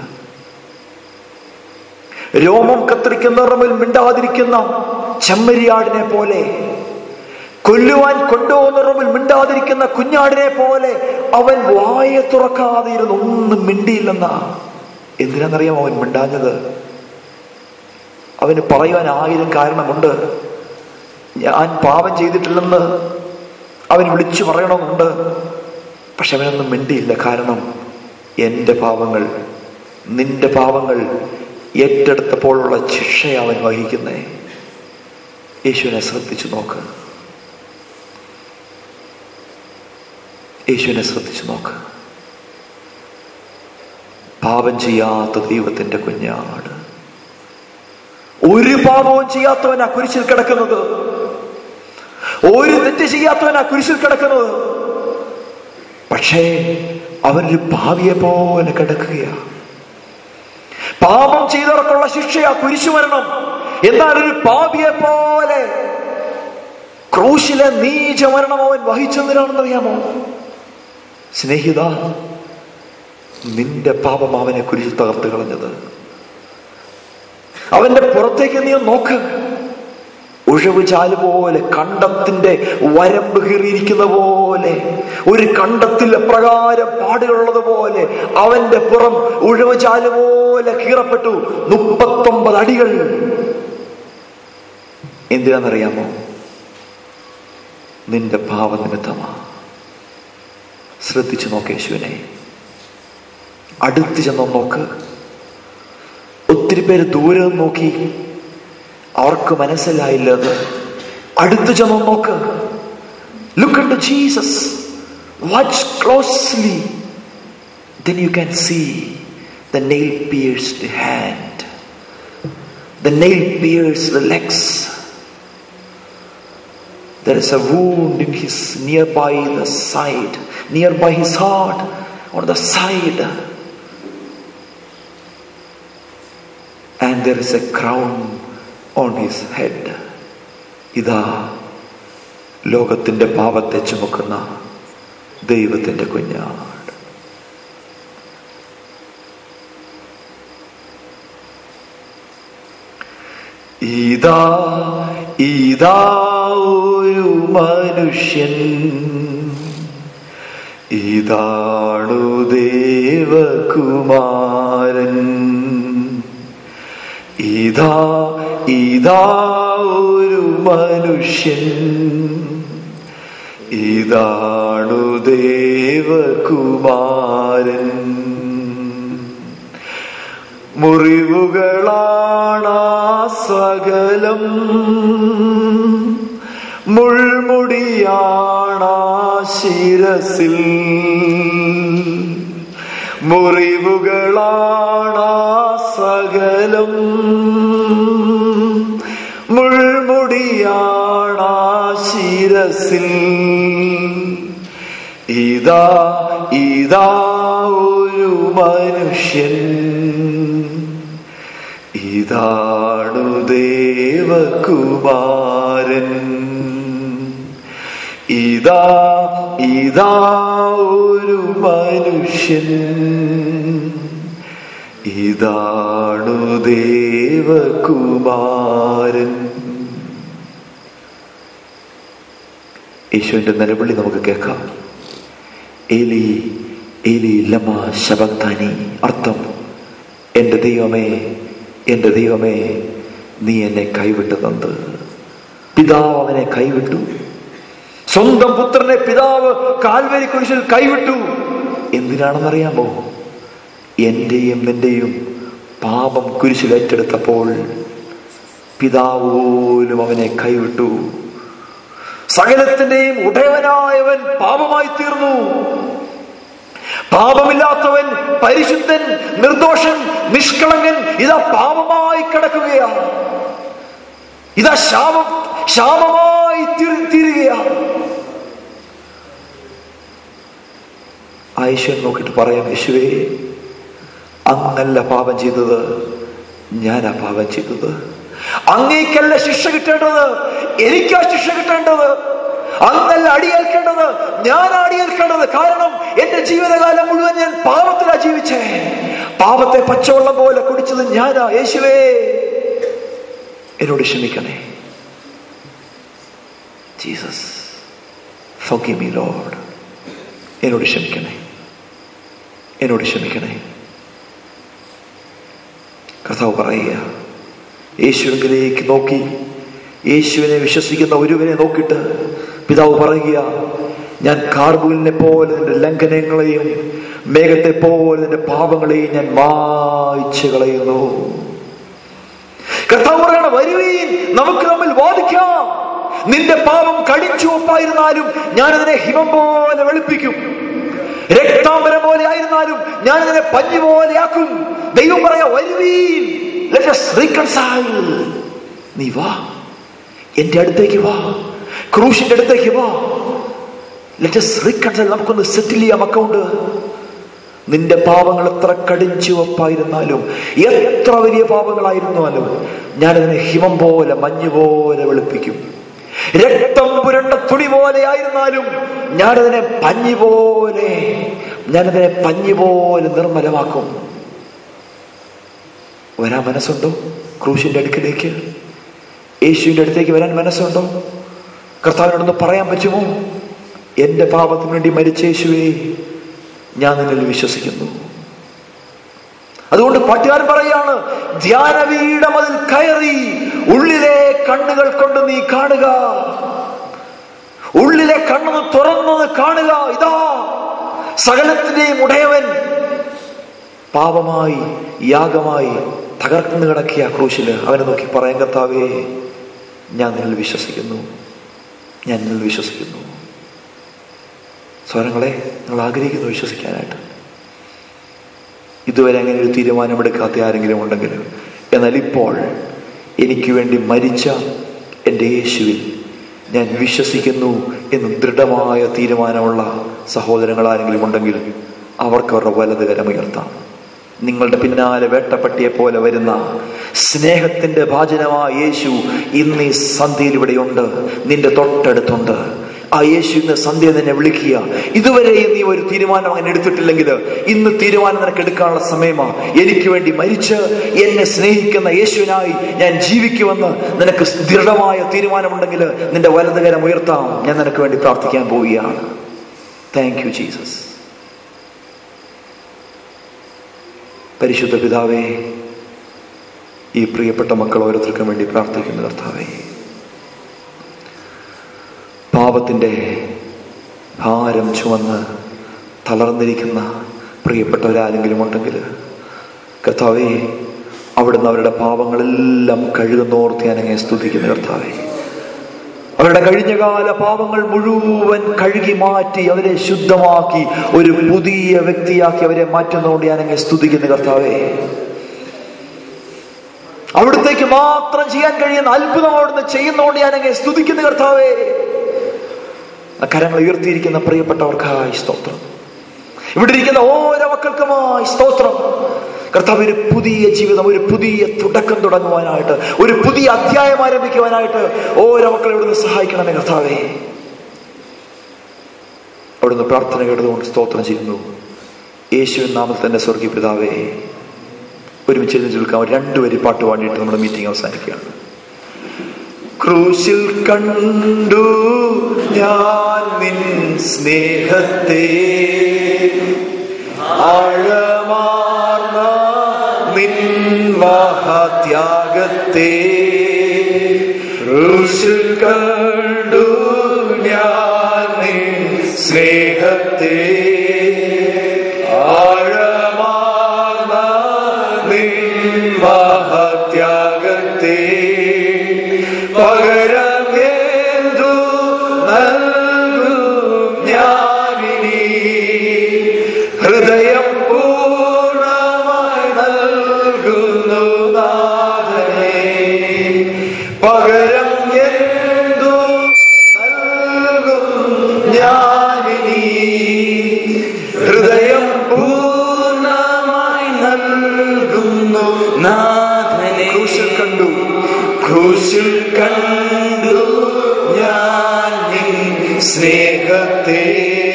Speaker 4: രോമം കത്തിരിക്കുന്ന റമ്മിൽ മിണ്ടാതിരിക്കുന്ന ചെമ്മരിയാടിനെ പോലെ കൊല്ലുവാൻ കൊണ്ടുപോകുന്ന റൂമിൽ മിണ്ടാതിരിക്കുന്ന കുഞ്ഞാടിനെ പോലെ അവൻ വായ തുറക്കാതെ ഇരുന്ന് ഒന്നും മിണ്ടിയില്ലെന്ന എന്തിനാണെന്നറിയാം അവൻ മിണ്ടാഞ്ഞത് അവന് പറയുവാൻ ആയിരം കാരണമുണ്ട് ഞാൻ പാപം ചെയ്തിട്ടില്ലെന്ന് അവൻ വിളിച്ചു പറയണമെന്നുണ്ട് പക്ഷെ അവനൊന്നും മിണ്ടിയില്ല കാരണം എന്റെ പാപങ്ങൾ നിന്റെ പാപങ്ങൾ ഏറ്റെടുത്തപ്പോഴുള്ള ശിക്ഷയെ അവൻ വഹിക്കുന്നേ യേശുവിനെ ശ്രദ്ധിച്ചു നോക്ക് യേശുവിനെ ശ്രദ്ധിച്ചു നോക്ക് പാപം ചെയ്യാത്ത ദൈവത്തിന്റെ കുഞ്ഞാട് ഒരു പാപവും ചെയ്യാത്തവനാ കുരിശിൽ കിടക്കുന്നത് ഒരു തെറ്റ് ചെയ്യാത്തവനാ കുരിശിൽ കിടക്കുന്നത് പക്ഷേ അവനൊരു ഭാവിയെ പോലെ കിടക്കുകയാ പാപം ചെയ്തവർക്കുള്ള ശിക്ഷയാ കുരിശുമരണം എന്നാൽ ഒരു പാപിയെ പോലെ ക്രൂശിലെ നീചമരണം അവൻ വഹിച്ചെന്തിനാണെന്നറിയാമോ സ്നേഹിത നിന്റെ പാപം അവനെ കുരിശിൽ തകർത്ത് കളഞ്ഞത് അവന്റെ പുറത്തേക്ക് നീ ഒന്ന് നോക്ക് ഉഴവ് ചാല് പോലെ കണ്ടത്തിന്റെ വരമ്പ് കീറിയിരിക്കുന്ന പോലെ ഒരു കണ്ടത്തിൽ എപ്രകാരം പാടുകളുള്ളത് പോലെ അവന്റെ പുറം ഉഴവ് ചാല് പോലെ കീറപ്പെട്ടു മുപ്പത്തൊമ്പത് അടികൾ എന്തിനാണെന്നറിയാമോ നിന്റെ പാവനിമിത്തമാ ശ്രദ്ധിച്ചു നോക്ക് യേശുവിനെ അടുത്ത് ചെന്നോ നോക്ക് ഒത്തിരി പേര് ദൂരെ നിന്ന് നോക്കി അവർക്ക് മനസ്സിലായില്ല അത് അടുത്ത് ചെന്നോ നോക്ക് look at Jesus watch closely then you can see the nail pierced hand, the nail pierced the legs. There is a wound in his nearby the side, nearby his heart, on the side. And there is a crown on his head. ഇതാ ലോകത്തിന്റെ പാപത്തെ ചുമക്കുന്ന ദൈവത്തിന്റെ കുഞ്ഞാട് ഇതാ ഇതാ ഒരു മനുഷ്യൻ ഇതാണു ദേവകുമാരൻ ഇതാ ഇതാ ഒരു മനുഷ്യൻ ഇതാണു ദേവകുമാരൻ മുറിവുകളാണാ സകലം മുൾമുടിയാണാ ശിരസിൽ മുറിവുകളാണാ സകലം മുൾമുടിയാണാ ശിരസിൽ ഇതാ ഇതാ ഒരു മനുഷ്യൻ ഇതാണു ദേവകുമാരൻ ഇതാ ഇതാ ഒരു മനുഷ്യൻ ഇതാണു ദേവകുമാരൻ യേശുവിന്റെ നിലവിളി നമുക്ക് കേൾക്കാം ഏലി ഏലി ലമ ശബക്താനി അർത്ഥം എന്റെ ദൈവമേ എന്റെ ദൈവമേ നീ എന്നെ കൈവിട്ടതെന്ത് പിതാവ് അവനെ കൈവിട്ടു സ്വന്തം പുത്രനെ പിതാവ് കാൽവരി കുരിശിൽ കൈവിട്ടു എന്തിനാണെന്നറിയാമോ എന്റെയും നിന്റെയും പാപം കുരിശിൽ ഏറ്റെടുത്തപ്പോൾ പിതാവ് പോലും അവനെ കൈവിട്ടു സകലത്തിന്റെയും ഉടയവനായവൻ പാപമായി തീർന്നു പാപമില്ലാത്തവൻ പരിശുദ്ധൻ നിർദോഷൻ നിഷ്കളങ്കൻ ഇതാ പാപമായി കിടക്കുകയാണ് ഇതാ ശാപം ശാപമായി തീർ- തീരുകയാണ് ആയിശ്വൻ നോക്കിയിട്ട് പറയാം യേശുവേ അങ്ങല്ല പാപം ചെയ്തത് ഞാനാ പാപം ചെയ്തത് അങ്ങേക്കല്ല ശിക്ഷ കിട്ടേണ്ടത് എനിക്കാ ശിക്ഷ കിട്ടേണ്ടത് അങ്ങല്ല അടിയേൽക്കേണ്ടത് ഞാൻ അടിയേൽക്കേണ്ടത് കാരണം എന്റെ ജീവിതകാലം മുഴുവൻ ഞാൻ പാപത്തിലാ ജീവിച്ചേ പാപത്തെ പച്ചവെള്ളം പോലെ കുടിച്ചത് ഞാനാ യേശുവേ എന്നോട് ക്ഷമിക്കണേ ജീസസ് forgive me ലോർഡ് എന്നോട് ക്ഷമിക്കണേ എന്നോട് ക്ഷമിക്കണേ കർത്താവ് പറയുക യേശുവിലേക്ക് നോക്കി യേശുവിനെ വിശ്വസിക്കുന്ന ഒരുവനെ നോക്കിയിട്ട് പിതാവ് പറയുക ഞാൻ കാർബുലിനെ പോലെ നിന്റെ ലംഘനങ്ങളെയും മേഘത്തെ പോലെ നിന്റെ പാപങ്ങളെയും ഞാൻ മായ്ച്ചു കളയുന്നു കർത്താവ് പറയണ വരുവീൻ നമുക്ക് തമ്മിൽ വാദിക്കാം നിന്റെ പാപം കടിച്ചുവപ്പായിരുന്നാലും ഞാനതിനെ ഹിമം പോലെ വെളുപ്പിക്കും രക്താംബരം പോലെ ആയിരുന്നാലും ഞാനതിനെ പഞ്ഞു പോലെയാക്കും ദൈവം പറയാ വരുവീൻ Let us reconcile. നീ വാ എന്റെ അടുത്തേക്ക് വാ ക്രൂശിന്റെ അടുത്തേക്ക് വാ ലെറ്റ് us reconcile നമുക്കൊന്ന് സെറ്റിൽ ചെയ്യാം അക്കൗണ്ട് നിന്റെ പാപങ്ങൾ എത്ര കടിച്ചുവപ്പായിരുന്നാലും എത്ര വലിയ പാപങ്ങളായിരുന്നാലും ഞാനതിനെ ഹിമം പോലെ മഞ്ഞ് പോലെ വെളുപ്പിക്കും രക്തം പുരണ്ട തുണി പോലെ ആയിരുന്നാലും ഞാനതിനെ പഞ്ഞി പോലെ ഞാനതിനെ പഞ്ഞി പോലെ നിർമ്മലമാക്കും വരാൻ മനസ്സുണ്ടോ ക്രൂശിന്റെ അടുക്കിലേക്ക് യേശുവിന്റെ അടുത്തേക്ക് വരാൻ മനസ്സുണ്ടോ കർത്താവിനോടൊന്ന് പറയാൻ പറ്റുമോ എന്റെ പാപത്തിന് വേണ്ടി മരിച്ച യേശുവേ ഞാൻ നിന്നിൽ വിശ്വസിക്കുന്നു അതുകൊണ്ട് പാട്ടുകാരൻ പറയാണ് ധ്യാനവീഠം അതിൽ കയറി ഉള്ളിലെ കണ്ണുകൾ കൊണ്ട് നീ കാണുക ഉള്ളിലെ കണ്ണു തുറന്നത് കാണുക ഇതാ സകലത്തിന്റെയും ഉടയവൻ പാപമായി യാഗമായി തകർന്നു കിടക്കിയ ആ ക്രൂശില് അവനെ നോക്കി പറയാൻ കർത്താവേ ഞാൻ നിന്നിൽ വിശ്വസിക്കുന്നു ഞാൻ നിന്നിൽ വിശ്വസിക്കുന്നു സ്വരങ്ങളെ നിങ്ങൾ ആഗ്രഹിക്കുന്നു വിശ്വസിക്കാനായിട്ട് ഇതുവരെ അങ്ങനെ ഒരു തീരുമാനമെടുക്കാത്ത ആരെങ്കിലും ഉണ്ടെങ്കിൽ എന്നാൽ ഇപ്പോൾ എനിക്ക് വേണ്ടി മരിച്ച എൻ്റെ യേശുവിൽ ഞാൻ വിശ്വസിക്കുന്നു എന്ന് ദൃഢമായ തീരുമാനമുള്ള സഹോദരങ്ങൾ ആരെങ്കിലും ഉണ്ടെങ്കിൽ അവർക്ക് അവരുടെ വലത് കരമുയർത്താം നിങ്ങളുടെ പിന്നാലെ വേട്ടപ്പട്ടിയെ പോലെ വരുന്ന സ്നേഹത്തിന്റെ ഭാജനമായ യേശു ഇന്ന് ഈ സന്ധ്യയിൽ ഇവിടെയുണ്ട് നിന്റെ തൊട്ടടുത്തുണ്ട് ആ യേശു ഇന്ന് സന്ധ്യ നിന്നെ വിളിക്കുക ഇതുവരെ നീ ഒരു തീരുമാനം അങ്ങനെ എടുത്തിട്ടില്ലെങ്കിൽ ഇന്ന് തീരുമാനം നിനക്ക് എടുക്കാനുള്ള സമയമാ എനിക്ക് വേണ്ടി മരിച്ച് എന്നെ സ്നേഹിക്കുന്ന യേശുവിനായി ഞാൻ ജീവിക്കുമെന്ന് നിനക്ക് ദൃഢമായ തീരുമാനമുണ്ടെങ്കിൽ നിന്റെ വലതുകരം ഉയർത്താം ഞാൻ നിനക്ക് വേണ്ടി പ്രാർത്ഥിക്കാൻ പോവുകയാണ് താങ്ക് യു ജീസസ് പരിശുദ്ധ പിതാവേ ഈ പ്രിയപ്പെട്ട മക്കൾ ഓരോരുത്തർക്കും വേണ്ടി പ്രാർത്ഥിക്കുന്നു കർത്താവേ പാപത്തിന്റെ ഭാരം ചുമന്ന് തളർന്നിരിക്കുന്ന പ്രിയപ്പെട്ടവരാരെങ്കിലും ഉണ്ടെങ്കിൽ കർത്താവേ അവിടുന്ന് അവരുടെ പാപങ്ങളെല്ലാം കഴുകുന്നോർത്ത് ഞാൻ അങ്ങനെ സ്തുതിക്കുന്നു കർത്താവേ അവരുടെ കഴിഞ്ഞകാല പാപങ്ങൾ മുഴുവൻ കഴുകി മാറ്റി അവരെ ശുദ്ധമാക്കി ഒരു പുതിയ വ്യക്തിയാക്കി അവരെ മാറ്റുന്നതുകൊണ്ട് ഞാൻ അങ്ങനെ സ്തുതിക്കുന്നു കർത്താവേ അവിടത്തേക്ക് മാത്രം ചെയ്യാൻ കഴിയുന്ന അത്ഭുതം അവിടുന്ന് ചെയ്യുന്നതുകൊണ്ട് ഞാൻ അങ്ങനെ സ്തുതിക്കുന്നു കർത്താവേ ആ കരങ്ങൾ ഉയർത്തിയിരിക്കുന്ന പ്രിയപ്പെട്ടവർക്കായി സ്തോത്രം ഇവിടെ ഇരിക്കുന്ന ഓരോ മക്കൾക്കുമായി സ്തോത്രം കർത്താവ് ഒരു പുതിയ ജീവിതം ഒരു പുതിയ തുടക്കം തുടങ്ങുവാനായിട്ട് ഒരു പുതിയ അധ്യായം ആരംഭിക്കുവാനായിട്ട് ഓരോ മക്കളെ ഇവിടുന്ന് സഹായിക്കണമേ കർത്താവേ അവിടുന്ന് പ്രാർത്ഥന കേട്ടതുകൊണ്ട് സ്തോത്രം ചെയ്യുന്നു യേശുവിൻ നാമത്തിൽ തന്നെ സ്വർഗീയ പിതാവേ ഒരുമിച്ച് എഴുന്നേറ്റ് നിൽക്കാം രണ്ടുപേര് പാട്ട് പാടിയിട്ട് നമ്മുടെ മീറ്റിംഗ് അവസാനിക്കുകയാണ് ക്രൂശിൽ കണ്ടു ഞാൻ നിൻ സ്നേഹത്തെ ആഴമാർന്ന നിൻ മഹാത്യാഗത്തെ ക്രൂശിൽ കണ്ടു ഞാൻ നിൻ സ്നേഹത്തെ ആഴമാർന്ന നിൻ മഹാത്യാഗത്തെ പകരം എന്തു നൽകും ഞാനിനി ഹൃദയം പൂർണ്ണമായി നൽകുന്നു നാഥനെ പകരം എന്തു നൽകും ഞാനിനി ഹൃദയം പൂർണ്ണമായി നൽകുന്നു നാഥനെ ക്രൂശിൽ കണ്ടു ക്രൂശിൽ കണ്ടു ഞാൻ നിൻ സ്നേഹത്തെ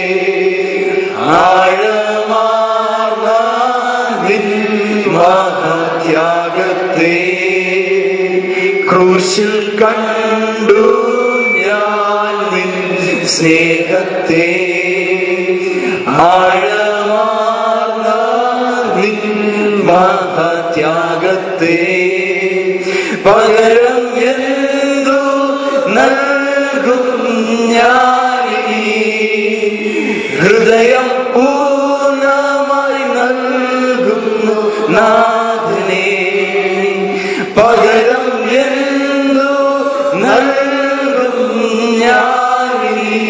Speaker 4: ആഴമാർന്ന നിൻ മഹാത്യാഗത്തെ ക്രൂശിൽ കണ്ടു ഞാൻ നിൻ സ്നേഹത്തെ ആഴമാർന്ന നിൻ മഹാത്യാഗത്തെ പകരം എന്തു നൽകും ഞാനിനി ഹൃദയം പൂർണ്ണമായി നൽകുന്നു നാഥനെ പകരം എന്തു നൽകും ഞാനിനി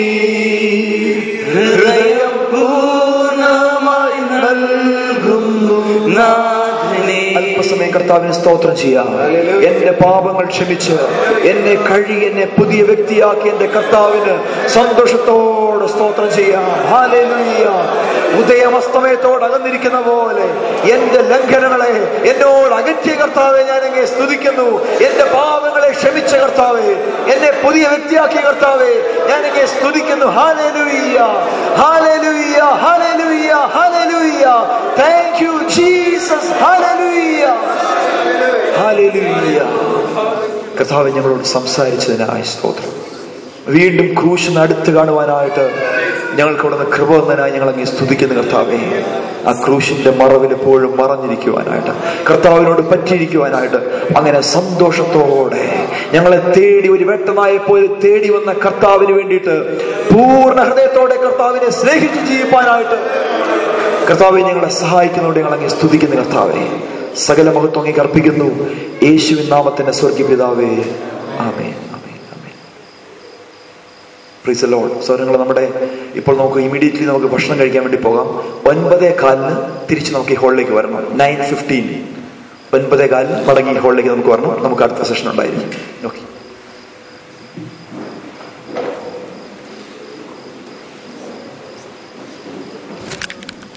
Speaker 4: ഹൃദയം പൂർണ്ണമായി നൽകുന്നു നാഥനെ അല്പസമയം കർത്താവിന് സ്തോത്രം ചെയ്യാം എന്റെ പാപങ്ങൾ ക്ഷമിച്ച് എന്നെ കഴുകി എന്നെ പുതിയ വ്യക്തിയാക്കി എന്റെ കർത്താവിന് സന്തോഷത്തോടെ സ്തോത്രം ചെയ്യാം ഹാലേലൂയ ഉദയമസ്തമയത്തോട് അകന്നിരിക്കുന്ന പോലെ എന്റെ ലംഘനങ്ങളെ എന്നോട് അകറ്റിയ കർത്താവെ ഞാൻ എന്നെ സ്തുതിക്കുന്നു എന്റെ പാപങ്ങളെ ക്ഷമിച്ച കർത്താവെ എന്നെ പുതിയ വ്യക്തിയാക്കിയ കർത്താവെ ഞാൻ എന്നെ സ്തുതിക്കുന്നു hallelujah hallelujah hallelujah hallelujah thank you Jesus hallelujah hallelujah കർത്താവ് ഞങ്ങളോട് സംസാരിച്ചതിനായി സ്തോത്രം വീണ്ടും ക്രൂശിന് അടുത്ത് കാണുവാനായിട്ട് ഞങ്ങൾക്ക് അവിടെ നിന്ന് കൃപ തന്നതിനായി ഞങ്ങൾ അങ്ങ് സ്തുതിക്കുന്ന കർത്താവേ ആ ക്രൂശിന്റെ മറവിൽ എപ്പോഴും മറഞ്ഞിരിക്കുവാനായിട്ട് കർത്താവിനോട് പറ്റിയിരിക്കുവാനായിട്ട് അങ്ങനെ സന്തോഷത്തോടെ ഞങ്ങളെ തേടി ഒരു വെട്ടനായെ പോലെ തേടി വന്ന കർത്താവിന് വേണ്ടിയിട്ട് പൂർണ്ണ ഹൃദയത്തോടെ കർത്താവിനെ സ്നേഹിച്ച് ജീവിപ്പാനായിട്ട് കർത്താവെ ഞങ്ങളെ സഹായിക്കുന്നതോടെ ഞങ്ങൾ അങ്ങ് സ്തുതിക്കുന്ന കർത്താവെ സകല മഹത്വം അങ്ങേക്ക് അർപ്പിക്കുന്നു യേശുവിൻ നാമത്തിന്റെ സ്വർഗീയ പിതാവേ ആമേൻ ആമേൻ ആമേൻ പ്രീസ് ലോഡ് സോ നിങ്ങൾ നമ്മുടെ ഇപ്പോൾ നമുക്ക് ഇമീഡിയറ്റ്ലി നമുക്ക് ഭക്ഷണം കഴിക്കാൻ വേണ്ടി പോകാം ഒൻപതേ കാലിന് തിരിച്ച് നമുക്ക് ഈ ഹോളിലേക്ക് വരണം നയൻ ഫിഫ്റ്റീൻ ഒൻപതേ കാലിന് മടങ്ങി ഈ ഹോളിലേക്ക് നമുക്ക് വരണം നമുക്ക് അടുത്ത സെഷൻ ഉണ്ടായിരിക്കും ഓക്കെ